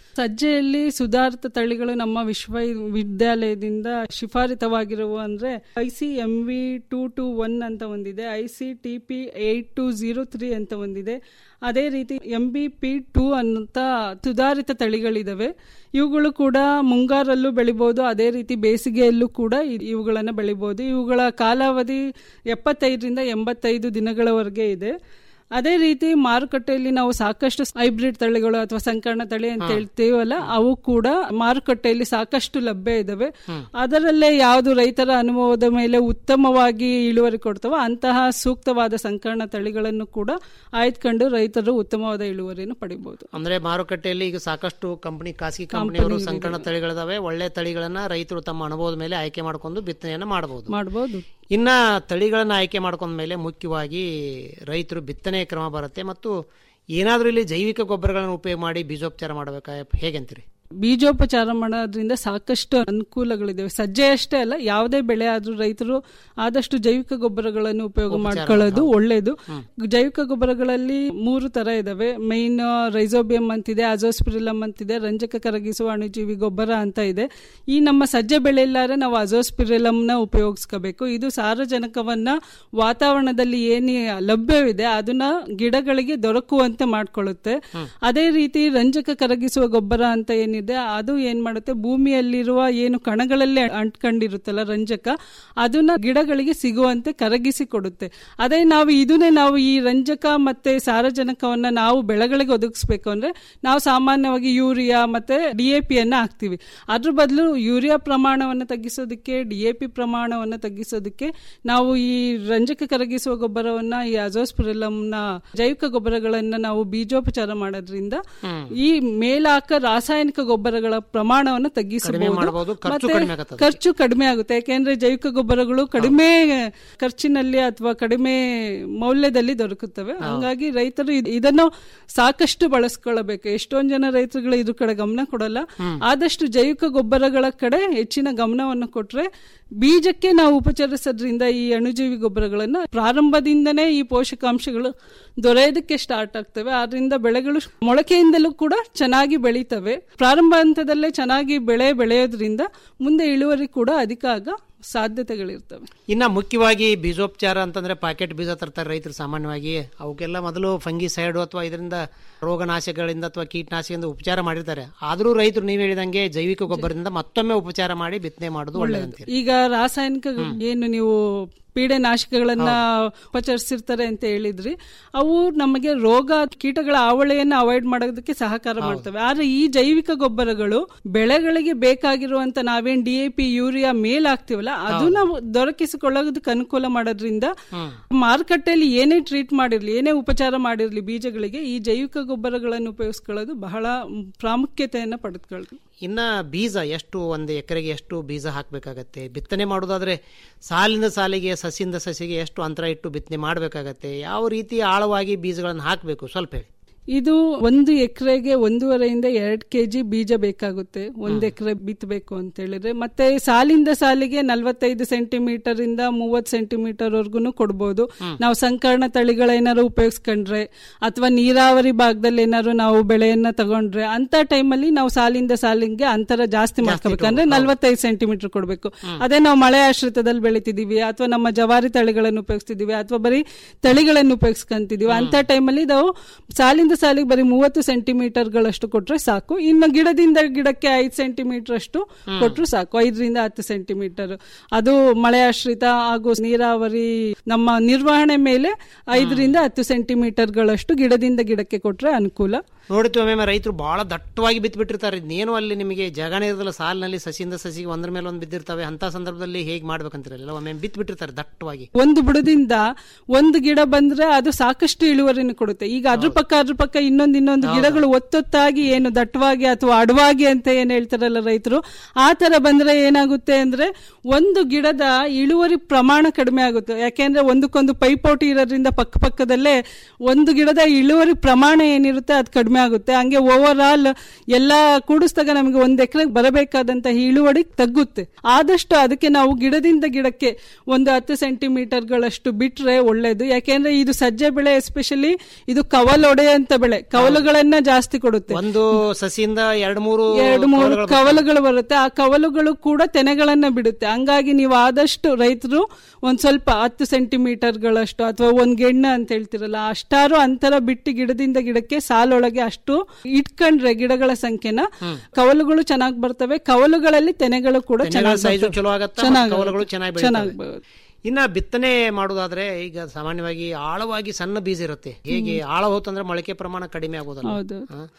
ಸಜ್ಜೆಯಲ್ಲಿ ಸುಧಾರಿತ ತಳಿಗಳು ನಮ್ಮ ವಿಶ್ವವಿದ್ಯಾಲಯದಿಂದ ಶಿಫಾರಿತವಾಗಿರುವ ಅಂದ್ರೆ I C M V two two one ಅಂತ ಒಂದಿದೆ I C T P eight two zero three ಅಂತ ಒಂದಿದೆ ಅದೇ ರೀತಿ ಎಂ ಬಿ ಪಿ ಟೂ ಅಂತ ಸುಧಾರಿತ ತಳಿಗಳಿದಾವೆ ಇವುಗಳು ಕೂಡ ಮುಂಗಾರಲ್ಲೂ ಬೆಳಿಬಹುದು ಅದೇ ರೀತಿ ಬೇಸಿಗೆಯಲ್ಲೂ ಕೂಡ ಇ- ಇವುಗಳನ್ನು ಬೆಳಿಬಹುದು ಇವುಗಳ ಕಾಲಾವಧಿ ಎಪ್ಪತ್ತೈದರಿಂದ ಎಂಬತ್ತೈದು ದಿನಗಳವರೆಗೆ ಇದೆ ಅದೇ ರೀತಿ ಮಾರುಕಟ್ಟೆಯಲ್ಲಿ ನಾವು ಸಾಕಷ್ಟು ಹೈಬ್ರಿಡ್ ತಳಿಗಳು ಅಥವಾ ಸಂಕರಣ ತಳಿ ಅಂತ ಹೇಳ್ತೀವಲ್ಲ ಅವು ಕೂಡ ಮಾರುಕಟ್ಟೆಯಲ್ಲಿ ಸಾಕಷ್ಟು ಲಭ್ಯ ಇದಾವೆ ಅದರಲ್ಲೇ ಯಾವುದು ರೈತರ ಅನುಭವದ ಮೇಲೆ ಉತ್ತಮವಾಗಿ ಇಳುವರಿ ಕೊಡ್ತವೋ ಅಂತಹ ಸೂಕ್ತವಾದ ಸಂಕರಣ ತಳಿಗಳನ್ನು ಕೂಡ ಆಯ್ದುಕೊಂಡು ರೈತರು ಉತ್ತಮವಾದ ಇಳುವರಿಯನ್ನು ಪಡಿಬಹುದು ಅಂದ್ರೆ ಮಾರುಕಟ್ಟೆಯಲ್ಲಿ ಈಗ ಸಾಕಷ್ಟು ಕಂಪನಿ ಖಾಸಗಿ ಕಂಪನಿಯವರು ಕಂಪನಿಗಳಿವೆ. ಸಂಕರಣ ತಳಿಗಳಿದಾವೆ ಒಳ್ಳೆ ತಳಿಗಳನ್ನ ರೈತರು ತಮ್ಮ ಅನುಭವದ ಮೇಲೆ ಆಯ್ಕೆ ಮಾಡಿಕೊಂಡು ಬಿತ್ತನೆಯನ್ನ ಮಾಡಬಹುದು ಮಾಡಬಹುದು ಇನ್ನ ತಳಿಗಳನ್ನ ಆಯ್ಕೆ ಮಾಡ್ಕೊಂಡ ಮೇಲೆ ಮುಖ್ಯವಾಗಿ ರೈತರು ಬಿತ್ತನೆ ಕ್ರಮ ಬರುತ್ತೆ ಮತ್ತು ಏನಾದ್ರೂ ಇಲ್ಲಿ ಜೈವಿಕ ಗೊಬ್ಬರಗಳನ್ನು ಉಪಯೋಗ ಮಾಡಿ ಬೀಜೋಪಚಾರ ಮಾಡಬೇಕಾ ಹೇಗಂತೀರಿ ಬೀಜೋಪಚಾರ ಮಾಡೋದ್ರಿಂದ ಸಾಕಷ್ಟು ಅನುಕೂಲಗಳಿದಾವೆ ಸಜ್ಜೆ ಅಷ್ಟೇ ಅಲ್ಲ ಯಾವುದೇ ಬೆಳೆ ಆದ್ರೂ ರೈತರು ಆದಷ್ಟು ಜೈವಿಕ ಗೊಬ್ಬರಗಳನ್ನು ಉಪಯೋಗ ಉಪಚಾರ ಮಾಡ್ಕೊಳ್ಳೋದು ಹೌದು. ಒಳ್ಳೇದು ಜೈವಿಕ ಗೊಬ್ಬರಗಳಲ್ಲಿ ಮೂರು ತರ ಇದಾವೆ ಮೈನ್ ರೈಸೋಬಿಯಂ ಅಂತಿದೆ ಅಜೋಸ್ಪಿರಿಲಮ್ ಅಂತಿದೆ ರಂಜಕ ಕರಗಿಸುವ ಅಣುಜೀವಿ ಗೊಬ್ಬರ ಅಂತ ಇದೆ ಈ ನಮ್ಮ ಸಜ್ಜೆ ಬೆಳೆಯಲ್ಲಾರೆ ನಾವು ಅಜೋಸ್ಪಿರಿಲಮ್ನ ಉಪಯೋಗಿಸ್ಕೋಬೇಕು ಇದು ಸಾರಜನಕವನ್ನ ವಾತಾವರಣದಲ್ಲಿ ಏನು ಲಭ್ಯವಿದೆ ಅದನ್ನ ಗಿಡಗಳಿಗೆ ದೊರಕುವಂತೆ ಮಾಡ್ಕೊಳ್ಳುತ್ತೆ ಅದೇ ರೀತಿ ರಂಜಕ ಕರಗಿಸುವ ಗೊಬ್ಬರ ಅಂತ ಏನಿದೆ ಅದು ಏನ್ ಮಾಡುತ್ತೆ ಭೂಮಿಯಲ್ಲಿರುವ ಏನು ಕಣಗಳಲ್ಲಿ ಅಂಟ್ಕೊಂಡಿರುತ್ತಲ್ಲ ರಂಜಕ ಅದನ್ನ ಗಿಡಗಳಿಗೆ ಸಿಗುವಂತೆ ಕರಗಿಸಿ ಕೊಡುತ್ತೆ ಅದೇ ನಾವು ಇದನ್ನೇ ನಾವು ಈ ರಂಜಕ ಮತ್ತೆ ಸಾರಜನಕವನ್ನ ನಾವು ಬೆಳೆಗಳಿಗೆ ಒದಗಿಸ್ಬೇಕು ಅಂದ್ರೆ ನಾವು ಸಾಮಾನ್ಯವಾಗಿ ಯೂರಿಯಾ ಮತ್ತೆ ಡಿ ಎ ಪಿಯನ್ನ ಹಾಕ್ತಿವಿ ಅದ್ರ ಬದಲು ಯೂರಿಯಾ ಪ್ರಮಾಣವನ್ನು ತಗ್ಗಿಸೋದಕ್ಕೆ ಡಿ ಎ ಪಿ ಪ್ರಮಾಣವನ್ನು ತಗ್ಗಿಸೋದಕ್ಕೆ ನಾವು ಈ ರಂಜಕ ಕರಗಿಸುವ ಗೊಬ್ಬರವನ್ನ ಈ ಅಜೋಸ್ಪಿರಿಲಂನ ಜೈವಿಕ ಗೊಬ್ಬರಗಳನ್ನ ನಾವು ಬೀಜೋಪಚಾರ ಮಾಡೋದ್ರಿಂದ ಈ ಮೇಲಾಕ ರಾಸಾಯನಿಕ ಗೊಬ್ಬರಗಳ ಪ್ರಮಾಣವನ್ನು ಕಡಿಮೆ ತಗ್ಗಿಸಬಹುದು ಮಾಡಬಹುದು, ಖರ್ಚು ಮತ್ತೆ ಕಡಿಮೆ ಆಗತ್ತೆ ಅದಕ್ಕೆ. ಖರ್ಚು ಕಡಿಮೆ ಆಗುತ್ತೆ ಯಾಕೆಂದ್ರೆ ಜೈವಿಕ ಗೊಬ್ಬರಗಳು ಕಡಿಮೆ ಖರ್ಚಿನಲ್ಲಿ ಅಥವಾ ಕಡಿಮೆ ಮೌಲ್ಯದಲ್ಲಿ ದೊರಕುತ್ತವೆ ಹಂಗಾಗಿ ರೈತರು ಇದ್- ಇದನ್ನು ಸಾಕಷ್ಟು ಬಳಸ್ಕೊಳ್ಳಬೇಕು ಎಷ್ಟೊಂದ್ ಜನ ರೈತರುಗಳು ಇದ್ರ ಕಡೆ ಗಮನ ಕೊಡಲ್ಲ ಆದಷ್ಟು ಜೈವಿಕ ಗೊಬ್ಬರಗಳ ಕಡೆ ಹೆಚ್ಚಿನ ಗಮನವನ್ನು ಕೊಟ್ರೆ ಬೀಜಕ್ಕೆ ನಾವು ಉಪಚರಿಸೋದ್ರಿಂದ ಈ ಅಣುಜೀವಿ ಗೊಬ್ಬರಗಳನ್ನ ಪ್ರಾರಂಭದಿಂದನೇ ಈ ಪೋಷಕಾಂಶಗಳು ದೊರೆಯೋದಕ್ಕೆ ಸ್ಟಾರ್ಟ್ ಆಗ್ತವೆ ಆದ್ರಿಂದ ಬೆಳೆಗಳು ಮೊಳಕೆಯಿಂದಲೂ ಕೂಡ ಚೆನ್ನಾಗಿ ಬೆಳೀತವೆ ಪ್ರಾರಂಭ ಹಂತದಲ್ಲೇ ಚೆನ್ನಾಗಿ ಬೆಳೆ ಬೆಳೆಯೋದ್ರಿಂದ ಮುಂದೆ ಇಳುವರಿ ಕೂಡ ಅಧಿಕ ಆಗ ಸಾಧ್ಯತೆಗಳಿರ್ತವೆ ಇನ್ನ ಮುಖ್ಯವಾಗಿ ಬೀಜೋಪಚಾರ ಅಂತಂದ್ರೆ ಪ್ಯಾಕೆಟ್ ಬೀಜ ತರ್ತಾರೆ ರೈತರು ಸಾಮಾನ್ಯವಾಗಿ ಅವಕ್ಕೆಲ್ಲ ಮೊದಲು ಫಂಗಿ ಸೈಡ್ ಅಥವಾ ಇದರಿಂದ ರೋಗನಾಶಕಗಳಿಂದ ಅಥವಾ ಕೀಟನಾಶಕದಿಂದ ಉಪಚಾರ ಮಾಡಿರ್ತಾರೆ ಆದ್ರೂ ರೈತರು ನೀವು ಹೇಳಿದಂಗೆ ಜೈವಿಕ ಗೊಬ್ಬರದಿಂದ ಮತ್ತೊಮ್ಮೆ ಉಪಚಾರ ಮಾಡಿ ಬಿತ್ತನೆ ಮಾಡೋದು ಒಳ್ಳೆಯದಂತೀರಿ ಈಗ ರಾಸಾಯನಿಕ ಏನು ನೀವು ಪೀಡೆನಾಶಕಗಳನ್ನ ಉಪಚರಿಸಿರ್ತಾರೆ ಅಂತ ಹೇಳಿದ್ರಿ ಅವು ನಮಗೆ ರೋಗ ಕೀಟಗಳ ಆವಳೆಯನ್ನ ಅವಾಯ್ಡ್ ಮಾಡೋದಕ್ಕೆ ಸಹಕಾರ ಮಾಡ್ತವೆ ಆದ್ರೆ ಈ ಜೈವಿಕ ಗೊಬ್ಬರಗಳು ಬೆಳೆಗಳಿಗೆ ಬೇಕಾಗಿರುವಂತ ನಾವೇನ್ ಡಿ ಎ ಪಿ ಯೂರಿಯಾ ಮೇಲ್ ಹಾಕ್ತಿವಲ್ಲ ಅದನ್ನ ದೊರಕಿಸಿಕೊಳ್ಳೋದಕ್ಕೆ ಅನುಕೂಲ ಮಾಡೋದ್ರಿಂದ ಮಾರುಕಟ್ಟೆಯಲ್ಲಿ ಏನೇ ಟ್ರೀಟ್ ಮಾಡಿರ್ಲಿ ಏನೇ ಉಪಚಾರ ಮಾಡಿರ್ಲಿ ಬೀಜಗಳಿಗೆ ಈ ಜೈವಿಕ ಗೊಬ್ಬರಗಳನ್ನು ಉಪಯೋಗಿಸ್ಕೊಳ್ಳೋದು ಬಹಳ ಪ್ರಾಮುಖ್ಯತೆಯನ್ನ ಪಡೆದುಕೊಳ್ಳಿ ಇನ್ನ ಬೀಜ ಎಷ್ಟು ಒಂದು ಎಕರೆಗೆ ಎಷ್ಟು ಬೀಜ ಹಾಕಬೇಕಾಗತ್ತೆ ಬಿತ್ತನೆ ಮಾಡೋದಾದ್ರೆ ಸಾಲಿಂದ ಸಾಲಿಗೆ ಸಸಿಯಿಂದ ಸಸಿಗೆ ಎಷ್ಟು ಅಂತರ ಇಟ್ಟು ಬಿತ್ತನೆ ಮಾಡಬೇಕಾಗತ್ತೆ ಯಾವ ರೀತಿ ಆಳವಾಗಿ ಬೀಜಗಳನ್ನು ಹಾಕಬೇಕು ಸ್ವಲ್ಪ ಹೇಳಿ ಇದು ಒಂದು ಎಕರೆಗೆ ಒಂದೂವರೆಯಿಂದ ಎರಡು ಕೆಜಿ ಬೀಜ ಬೇಕಾಗುತ್ತೆ ಒಂದ್ ಎಕರೆ ಬಿತ್ತಬೇಕು ಅಂತ ಹೇಳಿದ್ರೆ ಮತ್ತೆ ಸಾಲಿಂದ ಸಾಲಿಗೆ ನಲವತ್ತೈದು ಸೆಂಟಿಮೀಟರ್ ಇಂದ ಮೂವತ್ ಸೆಂಟಿಮೀಟರ್ ವರ್ಗುನು ಕೊಡ್ಬೋದು ನಾವು ಸಂಕರ್ಣ ತಳಿಗಳ ಏನಾದ್ರು ಉಪಯೋಗಿಸ್ಕೊಂಡ್ರೆ ಅಥವಾ ನೀರಾವರಿ ಭಾಗದಲ್ಲಿ ಏನಾದ್ರು ನಾವು ಬೆಳೆಯನ್ನ ತಗೊಂಡ್ರೆ ಅಂತ ಟೈಮಲ್ಲಿ ನಾವು ಸಾಲಿಂದ ಸಾಲಿಗೆ ಅಂತರ ಜಾಸ್ತಿ ಮಾಡ್ಕೋಬೇಕು ಅಂದ್ರೆ ನಲವತ್ತೈದು ಸೆಂಟಿಮೀಟರ್ ಕೊಡಬೇಕು ಅದೇ ನಾವು ಮಳೆ ಆಶ್ರಿತದಲ್ಲಿ ಬೆಳಿತಿದೀವಿ ಅಥವಾ ನಮ್ಮ ಜವಾರಿ ತಳಿಗಳನ್ನು ಉಪಯೋಗಿಸ್ತಿದೀವಿ ಅಥವಾ ಬರೀ ತಳಿಗಳನ್ನು ಉಪಯೋಗಿಸ್ಕೊಂತಿದೀವಿ ಅಂತ ಟೈಮಲ್ಲಿ ನಾವು ಸಾಲಿಂದ ಸಾಲಿಗೆ ಬರೀ ಮೂವತ್ತು ಸೆಂಟಿಮೀಟರ್ ಗಳಷ್ಟು ಕೊಟ್ರೆ ಸಾಕು ಇನ್ನು ಗಿಡದಿಂದ ಗಿಡಕ್ಕೆ ಐದು ಸೆಂಟಿಮೀಟರ್ ಅಷ್ಟು ಕೊಟ್ರು ಸಾಕು ಐದರಿಂದ ಹತ್ತು ಸೆಂಟಿಮೀಟರ್ ಅದು ಮಳೆ ಆಶ್ರಿತ ಹಾಗೂ ನೀರಾವರಿ ನಮ್ಮ ನಿರ್ವಹಣೆ ಮೇಲೆ ಐದರಿಂದ ಹತ್ತು ಸೆಂಟಿಮೀಟರ್ ಗಳಷ್ಟು ಗಿಡದಿಂದ ಗಿಡಕ್ಕೆ ಕೊಟ್ರೆ ಅನುಕೂಲ ನೋಡ್ತೀವಿ ಒಮ್ಮೆ ರೈತರು ಬಹಳ ದಟ್ಟವಾಗಿ ಬಿತ್ತು ಬಿಟ್ಟಿರ್ತಾರೆ ಇನ್ನೇನು ಅಲ್ಲಿ ನಿಮಗೆ ಜಾಗನೇ ಇರೋದಿಲ್ಲ ಸಾಲಿನಲ್ಲಿ ಸಸಿಯಿಂದ ಸಸಿಗೆ ಒಂದ್ರ ಮೇಲೆ ಒಂದು ಬಿದ್ದಿರ್ತವೆ ಅಂತ ಸಂದರ್ಭದಲ್ಲಿ ಹೇಗೆ ಮಾಡ್ಬೇಕಂತಿರಲಿಲ್ಲ ಒಮ್ಮೆ ಬಿತ್ತು ಬಿಟ್ಟಿರ್ತಾರೆ ದಟ್ಟವಾಗಿ ಒಂದು ಬುಡದಿಂದ ಒಂದು ಗಿಡ ಬಂದ್ರೆ ಅದು ಸಾಕಷ್ಟು ಇಳುವರಿನ ಕೊಡುತ್ತೆ ಈಗ ಅದ್ರ ಪಕ್ಕ ಅದ್ರ ಪಕ್ಕ ಇನ್ನೊಂದು ಇನ್ನೊಂದು ಗಿಡಗಳು ಒತ್ತೊತ್ತಾಗಿ ಏನು ದಟ್ಟವಾಗಿ ಅಥವಾ ಅಡವಾಗಿ ಅಂತ ಏನ್ ಹೇಳ್ತಾರಲ್ಲ ರೈತರು ಆ ತರ ಬಂದ್ರೆ ಏನಾಗುತ್ತೆ ಅಂದ್ರೆ ಒಂದು ಗಿಡದ ಇಳುವರಿ ಪ್ರಮಾಣ ಕಡಿಮೆ ಆಗುತ್ತೆ ಯಾಕೆಂದ್ರೆ ಒಂದಕ್ಕೊಂದು ಪೈಪೋಟಿ ಇರೋದ್ರಿಂದ ಪಕ್ಕ ಪಕ್ಕದಲ್ಲೇ ಒಂದು ಗಿಡದ ಇಳುವರಿ ಪ್ರಮಾಣ ಏನಿರುತ್ತೆ ಅದು ಕಡಿಮೆ ಕಡಿಮೆ ಆಗುತ್ತೆ ಹಂಗೆ ಓವರ್ ಆಲ್ ಎಲ್ಲ ಕೂಡಿಸಿದಾಗ ನಮಗೆ ಒಂದ್ ಎಕರೆಗೆ ಬರಬೇಕಾದಂತ ಇಳುವರಿ ತಗ್ಗುತ್ತೆ ಆದಷ್ಟು ಅದಕ್ಕೆ ನಾವು ಗಿಡದಿಂದ ಗಿಡಕ್ಕೆ ಒಂದು ಹತ್ತು ಸೆಂಟಿಮೀಟರ್ಗಳಷ್ಟು ಬಿಟ್ರೆ ಒಳ್ಳೇದು ಯಾಕೆಂದ್ರೆ ಇದು ಸಜ್ಜೆ ಬೆಳೆ ಎಸ್ಪೆಷಲಿ ಇದು ಕವಲೊಡೆಯಂತ ಬೆಳೆ ಕವಲುಗಳನ್ನ ಜಾಸ್ತಿ ಕೊಡುತ್ತೆ ಒಂದು ಸಸಿಯಿಂದ ಎರಡು ಮೂರು ಎರಡು ಮೂರು ಕವಲುಗಳು ಬರ್ತವೆ. ಕವಲುಗಳು ಬರುತ್ತೆ ಆ ಕವಲುಗಳು ಕೂಡ ತೆನೆಗಳನ್ನ ಬಿಡುತ್ತೆ ಹಂಗಾಗಿ ನೀವು ಆದಷ್ಟು ರೈತರು ಒಂದ್ ಸ್ವಲ್ಪ ಹತ್ತು ಸೆಂಟಿಮೀಟರ್ಗಳಷ್ಟು ಅಥವಾ ಒಂದ್ ಗೆಣ್ಣ ಅಂತ ಹೇಳ್ತಿರಲ್ಲ ಅಷ್ಟಾರು ಅಂತರ ಬಿಟ್ಟು ಗಿಡದಿಂದ ಗಿಡಕ್ಕೆ ಸಾಲೊಳಗೆ ಅಷ್ಟು ಇಟ್ಕೊಂಡ್ರೆ ಗಿಡಗಳ ಸಂಖ್ಯೆನ ಕವಲುಗಳು ಚೆನ್ನಾಗಿ ಬರ್ತವೆ ಕವಲುಗಳಲ್ಲಿ ತೆನೆಗಳು ಕೂಡ ತೆನೆಗಳ ಚೆನ್ನಾಗಿ ಸೈಜು ಬರ್ತವೆ. ಚಲೋ ಆಗತ್ತ ಚೆನ್ನಾಗಿ ಕವಲುಗಳು ಚೆನ್ನಾಗಿ ಚೆನ್ನಾಗಿ ಬೆಳೀತವೆ. ಇನ್ನ ಬಿತ್ತನೆ ಮಾಡುದಾದ್ರೆ ಈಗ ಸಾಮಾನ್ಯವಾಗಿ ಆಳವಾಗಿ ಸಣ್ಣ ಬೀಜ ಇರುತ್ತೆ ಹೇಗೆ ಆಳ ಹೋತಂದ್ರೆ ಮೊಳಕೆ ಪ್ರಮಾಣ ಕಡಿಮೆ ಆಗೋದಲ್ಲ ಹೌದು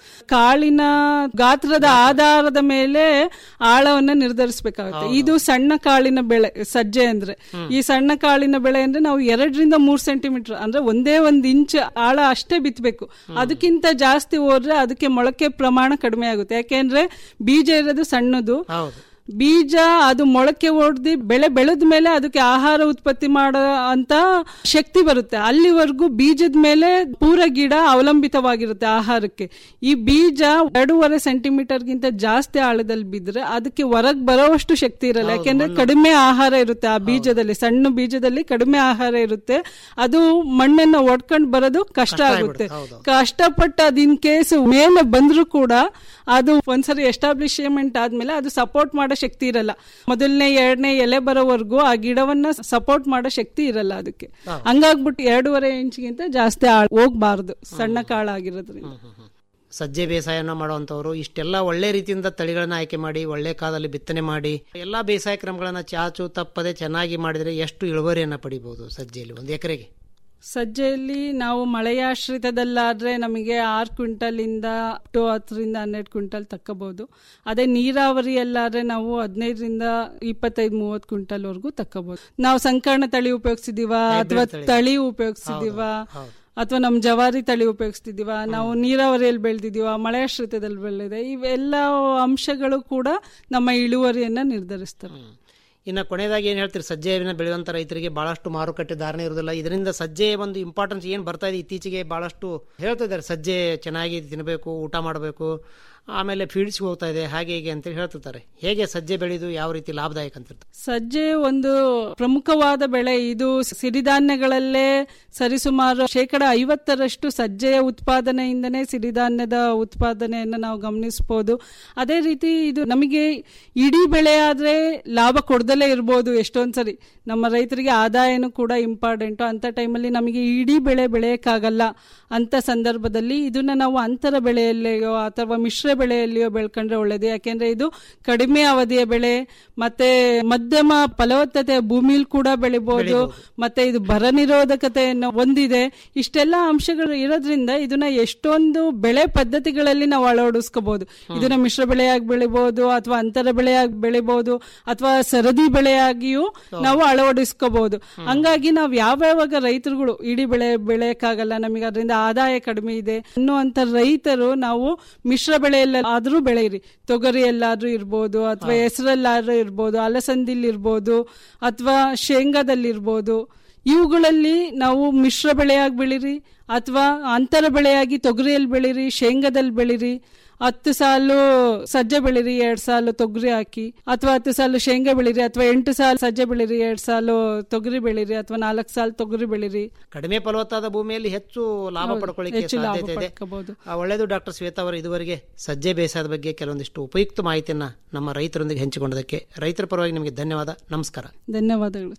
ಕಾಳಿನ ಗಾತ್ರದ ಆಧಾರದ ಮೇಲೆ ಆಳವನ್ನ ನಿರ್ಧರಿಸಬೇಕಾಗುತ್ತೆ ಇದು ಸಣ್ಣ ಕಾಳಿನ ಬೆಳೆ ಸಜ್ಜೆ ಅಂದ್ರೆ ಈ ಸಣ್ಣ ಕಾಳಿನ ಬೆಳೆ ಅಂದ್ರೆ ನಾವು ಎರಡರಿಂದ ಮೂರ್ ಸೆಂಟಿಮೀಟರ್ ಅಂದ್ರೆ ಒಂದೇ ಒಂದ್ ಇಂಚ್ ಆಳ ಅಷ್ಟೇ ಬಿತ್ತಬೇಕು ಅದಕ್ಕಿಂತ ಜಾಸ್ತಿ ಹೋದ್ರೆ ಅದಕ್ಕೆ ಮೊಳಕೆ ಪ್ರಮಾಣ ಕಡಿಮೆ ಆಗುತ್ತೆ ಯಾಕೆಂದ್ರೆ ಬೀಜ ಇರೋದು ಸಣ್ಣದು ಹೌದು ಬೀಜ ಅದು ಮೊಳಕೆ ಹೊಡೆದಿ ಬೆಳೆ ಬೆಳೆದ ಮೇಲೆ ಅದಕ್ಕೆ ಆಹಾರ ಉತ್ಪತ್ತಿ ಮಾಡೋ ಅಂತ ಶಕ್ತಿ ಬರುತ್ತೆ ಅಲ್ಲಿವರೆಗೂ ಬೀಜದ ಮೇಲೆ ಪೂರ ಗಿಡ ಅವಲಂಬಿತವಾಗಿರುತ್ತೆ ಆಹಾರಕ್ಕೆ ಈ ಬೀಜ ಎರಡೂವರೆ ಸೆಂಟಿಮೀಟರ್ ಗಿಂತ ಜಾಸ್ತಿ ಆಳದಲ್ಲಿ ಬಿದ್ರೆ ಅದಕ್ಕೆ ಹೊರಗ್ ಬರೋವಷ್ಟು ಶಕ್ತಿ ಇರಲ್ಲ ಯಾಕೆಂದ್ರೆ ಕಡಿಮೆ ಆಹಾರ ಇರುತ್ತೆ ಆ ಬೀಜದಲ್ಲಿ ಸಣ್ಣ ಬೀಜದಲ್ಲಿ ಕಡಿಮೆ ಆಹಾರ ಇರುತ್ತೆ ಅದು ಮಣ್ಣನ್ನ ಒಡ್ಕೊಂಡು ಬರೋದು ಕಷ್ಟ ಆಗುತ್ತೆ ಕಷ್ಟಪಟ್ಟು ಅದ್ ಇನ್ ಕೇಸ್ ಮೇಲೆ ಬಂದ್ರು ಕೂಡ ಅದು ಒಂದ್ಸರಿ ಎಸ್ಟಾಬ್ಲಿಷ್ಮೆಂಟ್ ಆದ್ಮೇಲೆ ಅದು ಸಪೋರ್ಟ್ ಮಾಡೋ ಶಕ್ತಿ ಇರಲ್ಲ ಮೊದಲನೇ ಎರಡನೇ ಎಲೆ ಬರೋವರೆಗೂ ಆ ಗಿಡವನ್ನ ಸಪೋರ್ಟ್ ಮಾಡೋ ಶಕ್ತಿ ಇರಲ್ಲ ಅದಕ್ಕೆ ಹಂಗಾಗ್ಬಿಟ್ಟು ಎರಡೂವರೆ ಇಂಚ್ಗಿಂತ ಜಾಸ್ತಿ ಆಳ್ ಹೋಗ್ಬಾರ್ದು ಸಣ್ಣ ಕಾಳಾಗಿರೋದ್ರಿಂದ ಸಜ್ಜೆ ಬೇಸಾಯನ ಮಾಡುವಂತವರು ಇಷ್ಟೆಲ್ಲ ಒಳ್ಳೆ ರೀತಿಯಿಂದ ತಳಿಗಳನ್ನ ಆಯ್ಕೆ ಮಾಡಿ ಒಳ್ಳೆ ಕಾಲದಲ್ಲಿ ಬಿತ್ತನೆ ಮಾಡಿ ಎಲ್ಲಾ ಬೇಸಾಯ ಕ್ರಮಗಳನ್ನ ಚಾಚು ತಪ್ಪದೆ ಚೆನ್ನಾಗಿ ಮಾಡಿದ್ರೆ ಎಷ್ಟು ಇಳುವರಿಯನ್ನ ಪಡಿಬಹುದು ಸಜ್ಜೆಯಲ್ಲಿ ಒಂದು ಎಕರೆಗೆ ಸಜ್ಜೆಯಲ್ಲಿ ನಾವು ಮಳೆಯಾಶ್ರಿತದಲ್ಲಾದ್ರೆ ನಮಗೆ ಆರು ಕ್ವಿಂಟಲ್ ಇಂದ ಟು ಹತ್ತರಿಂದ ಹನ್ನೆರಡು ಕ್ವಿಂಟಲ್ ತಕ್ಕಬಹುದು ಅದೇ ನೀರಾವರಿಯಲ್ಲಾದ್ರೆ ನಾವು ಹದಿನೈದರಿಂದ ಇಪ್ಪತ್ತೈದು ಮೂವತ್ತು ಕ್ವಿಂಟಲ್ ವರೆಗೂ ತಕ್ಕಬಹುದು ನಾವು ಸಂಕರ್ಣ ತಳಿ ಉಪಯೋಗಿಸಿದೀವ ಅಥವಾ ತಳಿ. ತಳಿ ಉಪಯೋಗಿಸಿದೀವ ಅಥವಾ ನಮ್ ಜವಾರಿ ತಳಿ ಉಪಯೋಗಿಸ್ತಿದೀವ ನಾವು ನೀರಾವರಿಯಲ್ಲಿ ಬೆಳೆದಿದೀವ ಮಳೆಯಾಶ್ರಿತದಲ್ಲಿ ಬೆಳೆದಿದೆ ಇವೆಲ್ಲ ಅಂಶಗಳು ಕೂಡ ನಮ್ಮ ಇಳುವರಿಯನ್ನ ನಿರ್ಧರಿಸ್ತವೆ ಇನ್ನು ಕೊನೆಯದಾಗಿ ಏನ್ ಹೇಳ್ತೀರಿ ಸಜ್ಜೆಯನ್ನು ಬೆಳೆಯುವಂತ ರೈತರಿಗೆ ಬಹಳಷ್ಟು ಮಾರುಕಟ್ಟೆ ಧಾರಣೆ ಇರುವುದಿಲ್ಲ ಇದರಿಂದ ಸಜ್ಜೆ ಒಂದು ಇಂಪಾರ್ಟೆನ್ಸ್ ಏನ್ ಬರ್ತಾ ಇದೆ ಇತ್ತೀಚೆಗೆ ಬಹಳಷ್ಟು ಹೇಳ್ತಾ ಇದ್ದಾರೆ ಸಜ್ಜೆ ಚೆನ್ನಾಗಿ ತಿನ್ನಬೇಕು ಊಟ ಮಾಡಬೇಕು ಆಮೇಲೆ ಫೀಡ್ಸ್ ಹೋಗ್ತಾ ಇದೆ ಹಾಗೆ ಹೀಗೆ ಅಂತ ಹೇಳ್ತಿರ್ತಾರೆ ಹೇಗೆ ಸಜ್ಜೆ ಬೆಳೆದು ಯಾವ ರೀತಿ ಲಾಭದಾಯಕ ಅಂತ ಸಜ್ಜೆ ಒಂದು ಪ್ರಮುಖವಾದ ಬೆಳೆ ಇದು ಸಿರಿಧಾನ್ಯಗಳಲ್ಲೇ ಸರಿಸುಮಾರು ಶೇಕಡ ಐವತ್ತರಷ್ಟು ಸಜ್ಜೆಯ ಉತ್ಪಾದನೆಯಿಂದನೇ ಸಿರಿಧಾನ್ಯದ ಉತ್ಪಾದನೆಯನ್ನು ನಾವು ಗಮನಿಸಬಹುದು ಅದೇ ರೀತಿ ಇದು ನಮಗೆ ಇಡೀ ಬೆಳೆ ಆದ್ರೆ ಲಾಭ ಕೊಡದಲೇ ಇರ್ಬೋದು ಎಷ್ಟೊಂದ್ ಸರಿ ನಮ್ಮ ರೈತರಿಗೆ ಆದಾಯನೂ ಕೂಡ ಇಂಪಾರ್ಟೆಂಟು ಅಂತ ಟೈಮಲ್ಲಿ ನಮಗೆ ಇಡೀ ಬೆಳೆ ಬೆಳೆಯಕ್ಕಾಗಲ್ಲ ಅಂತ ಸಂದರ್ಭದಲ್ಲಿ ಇದನ್ನ ನಾವು ಅಂತರ ಬೆಳೆಯಲ್ಲಿಯೋ ಅಥವಾ ಮಿಶ್ರ ಬೆಳೆಯಲ್ಲಿಯೋ ಬೆಳ್ಕೊಂಡ್ರೆ ಒಳ್ಳೇದು ಯಾಕೆಂದ್ರೆ ಇದು ಕಡಿಮೆ ಅವಧಿಯ ಬೆಳೆ ಮತ್ತೆ ಮಧ್ಯಮ ಫಲವತ್ತತೆ ಭೂಮಿಲಿ ಕೂಡ ಬೆಳಿಬಹುದು ಮತ್ತೆ ಇದು ಬರ ನಿರೋಧಕತೆಯನ್ನು ಹೊಂದಿದೆ ಇಷ್ಟೆಲ್ಲ ಅಂಶಗಳು ಇರೋದ್ರಿಂದ ಇದನ್ನ ಎಷ್ಟೊಂದು ಬೆಳೆ ಪದ್ಧತಿಗಳಲ್ಲಿ ನಾವು ಅಳವಡಿಸ್ಕೋಬಹುದು ಇದನ್ನ ಮಿಶ್ರ ಬೆಳೆಯಾಗಿ ಬೆಳಿಬಹುದು ಅಥವಾ ಅಂತರ ಬೆಳೆಯಾಗಿ ಬೆಳಿಬಹುದು ಅಥವಾ ಸರದಿ ಬೆಳೆಯಾಗಿಯೂ ನಾವು ಅಳವಡಿಸ್ಕೋಬಹುದು ಹಂಗಾಗಿ ನಾವು ಯಾವ್ಯಾವಾಗ ರೈತರುಗಳು ಇಡೀ ಬೆಳೆ ಬೆಳೆಯಕ್ಕಾಗಲ್ಲ ನಮಗೆ ಅದರಿಂದ ಆದಾಯ ಕಡಿಮೆ ಇದೆ ಅನ್ನುವಂತ ರೈತರು ನಾವು ಮಿಶ್ರ ಬೆಳೆಯಲ್ಲಿ ಆದ್ರೂ ಬೆಳೆಯಿರಿ ತೊಗರಿಯಲ್ಲಾದ್ರೂ ಇರ್ಬೋದು ಅಥವಾ ಹೆಸರಲ್ಲಾದ್ರೂ ಇರ್ಬೋದು ಅಲಸಂದಿಲ್ ಇರ್ಬೋದು ಅಥವಾ ಶೇಂಗಾದಲ್ಲಿ ಇರ್ಬೋದು ಇವುಗಳಲ್ಲಿ ನಾವು ಮಿಶ್ರ ಬೆಳೆಯಾಗಿ ಬೆಳಿರಿ ಅಥವಾ ಅಂತರ ಬೆಳೆಯಾಗಿ ತೊಗರಿಯಲ್ಲಿ ಬೆಳಿರಿ ಶೇಂಗಾದಲ್ಲಿ ಬೆಳಿರಿ ಹತ್ತು ಸಾಲು ಸಜ್ಜೆ ಬೆಳಿರಿ ಎರಡ್ ಸಾಲು ತೊಗರಿ ಹಾಕಿ ಅಥವಾ ಹತ್ತು ಸಾಲು ಶೇಂಗಾ ಬೆಳಿರಿ ಅಥವಾ ಎಂಟು ಸಾಲು ಸಜ್ಜೆ ಬೆಳಿರಿ ಎರಡ್ ಸಾಲು ತೊಗರಿ ಬೆಳಿರಿ ಅಥವಾ ನಾಲ್ಕು ಸಾಲು ತೊಗರಿ ಬೆಳಿರಿ ಕಡಿಮೆ ಫಲವತ್ತಾದ ಭೂಮಿಯಲ್ಲಿ ಹೆಚ್ಚು ಲಾಭ ಹೌದು, ಪಡ್ಕೊಳ್ಳಿಕ್ಕೆ ಹೆಚ್ಚು ಲಾಭ ಸಾಧ್ಯತೆ ಇದೆ ಪಡ್ಕೋಬಹುದು. ಆ, ಒಳ್ಳೆಯದು ಡಾಕ್ಟರ್ ಶ್ವೇತಾ ಅವರು ಇದುವರೆಗೆ ಸಜ್ಜೆ ಬೇಸಾಯದ ಬಗ್ಗೆ ಕೆಲವೊಂದಿಷ್ಟು ಉಪಯುಕ್ತ ಮಾಹಿತಿಯನ್ನ ನಮ್ಮ ರೈತರೊಂದಿಗೆ ಹಂಚಿಕೊಂಡದಕ್ಕೆ ರೈತರ ಪರವಾಗಿ ನಿಮಗೆ ಧನ್ಯವಾದ ನಮಸ್ಕಾರ ಧನ್ಯವಾದಗಳು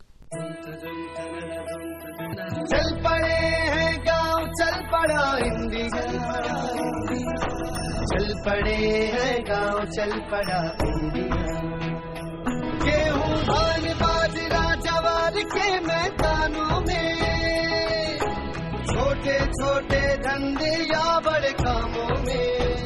चल पड़े हैं गांव चल पड़ा इंडिया चल पड़े हैं गांव चल पड़ा इंडिया गेहूं धान बाजरा जवार के मैदानों में छोटे छोटे धंधे या बड़े कामों में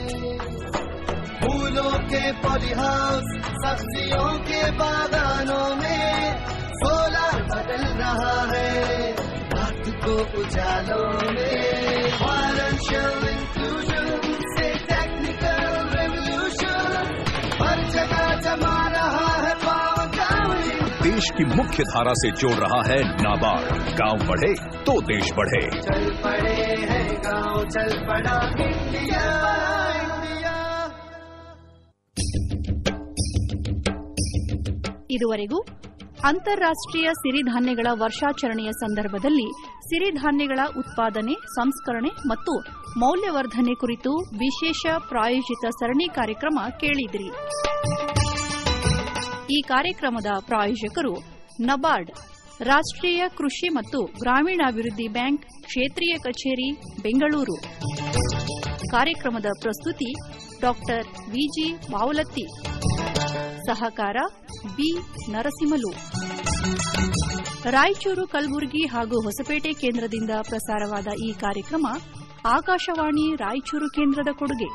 फूलों के पॉलीहाउस सब्जियों के बागानों में सोलर बदल रहा है रात को उजालों में फाइनेंशियल इंक्लूजन से टेक्निकल रेवोल्यूशन हर जगह जमा रहा है पावर देश देश की मुख्य धारा से जोड़ रहा है नाबार्ड गांव बढ़े तो देश बढ़े चल पड़े हैं गांव चल पड़ा इंडिया इंडिया ಇದುವರೆಗೂ ಅಂತಾರಾಷ್ಟ್ರೀಯ ಸಿರಿಧಾನ್ಯಗಳ ವರ್ಷಾಚರಣೆಯ ಸಂದರ್ಭದಲ್ಲಿ ಸಿರಿಧಾನ್ಯಗಳ ಉತ್ಪಾದನೆ ಸಂಸ್ಕರಣೆ ಮತ್ತು ಮೌಲ್ಯವರ್ಧನೆ ಕುರಿತು ವಿಶೇಷ ಪ್ರಾಯೋಜಿತ ಸರಣಿ ಕಾರ್ಯಕ್ರಮ ಕೇಳಿದಿರಿ ಈ ಕಾರ್ಯಕ್ರಮದ ಪ್ರಾಯೋಜಕರು ನಬಾರ್ಡ್ ರಾಷ್ಟ್ರೀಯ ಕೃಷಿ ಮತ್ತು ಗ್ರಾಮೀಣಾಭಿವೃದ್ಧಿ ಬ್ಯಾಂಕ್ ಕ್ಷೇತ್ರೀಯ ಕಚೇರಿ ಬೆಂಗಳೂರು ಕಾರ್ಯಕ್ರಮದ ಪ್ರಸ್ತುತಿ ಡಾಕ್ಟರ್ ವಿಜಿ ಬಾವಲತ್ತಿ ಸಹಕಾರ ಬಿ ನರಸಿಂಹಲು ರಾಯಚೂರು ಕಲಬುರಗಿ ಹಾಗೂ ಹೊಸಪೇಟೆ ಕೇಂದ್ರದಿಂದ ಪ್ರಸಾರವಾದ ಈ ಕಾರ್ಯಕ್ರಮ ಆಕಾಶವಾಣಿ ರಾಯಚೂರು ಕೇಂದ್ರದ ಕೊಡುಗೆ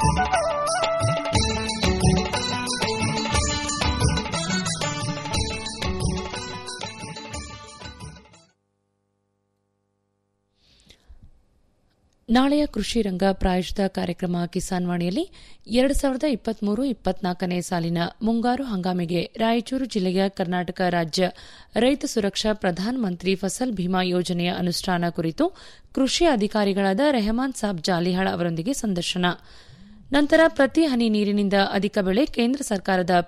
ನಾಳೆಯ ಕೃಷಿ ರಂಗ ಪ್ರಾಯೋಜಿತ ಕಾರ್ಯಕ್ರಮ ಕಿಸಾನ್ ವಾಣಿಯಲ್ಲಿ ಎರಡು ಸಾವಿರದ ಇಪ್ಪತ್ಮೂರು ಇಪ್ಪತ್ನಾಲ್ಕನೇ ಸಾಲಿನ ಮುಂಗಾರು ಹಂಗಾಮಿಗೆ ರಾಯಚೂರು ಜಿಲ್ಲೆಯ ಕರ್ನಾಟಕ ರಾಜ್ಯ ರೈತ ಸುರಕ್ಷಾ ಪ್ರಧಾನಮಂತ್ರಿ ಫಸಲ್ ಭೀಮಾ ಯೋಜನೆಯ ಅನುಷ್ಠಾನ ಕುರಿತು ಕೃಷಿ ಅಧಿಕಾರಿಗಳಾದ ರೆಹಮಾನ್ ಸಾಬ್ ಜಾಲಿಹಾಳ್ ಅವರೊಂದಿಗೆ ಸಂದರ್ಶನ ನಂತರ ಪ್ರತಿ ಹನಿ ನೀರಿನಿಂದ ಅಧಿಕ ಬೆಳೆ ಕೇಂದ್ರ ಸರ್ಕಾರದ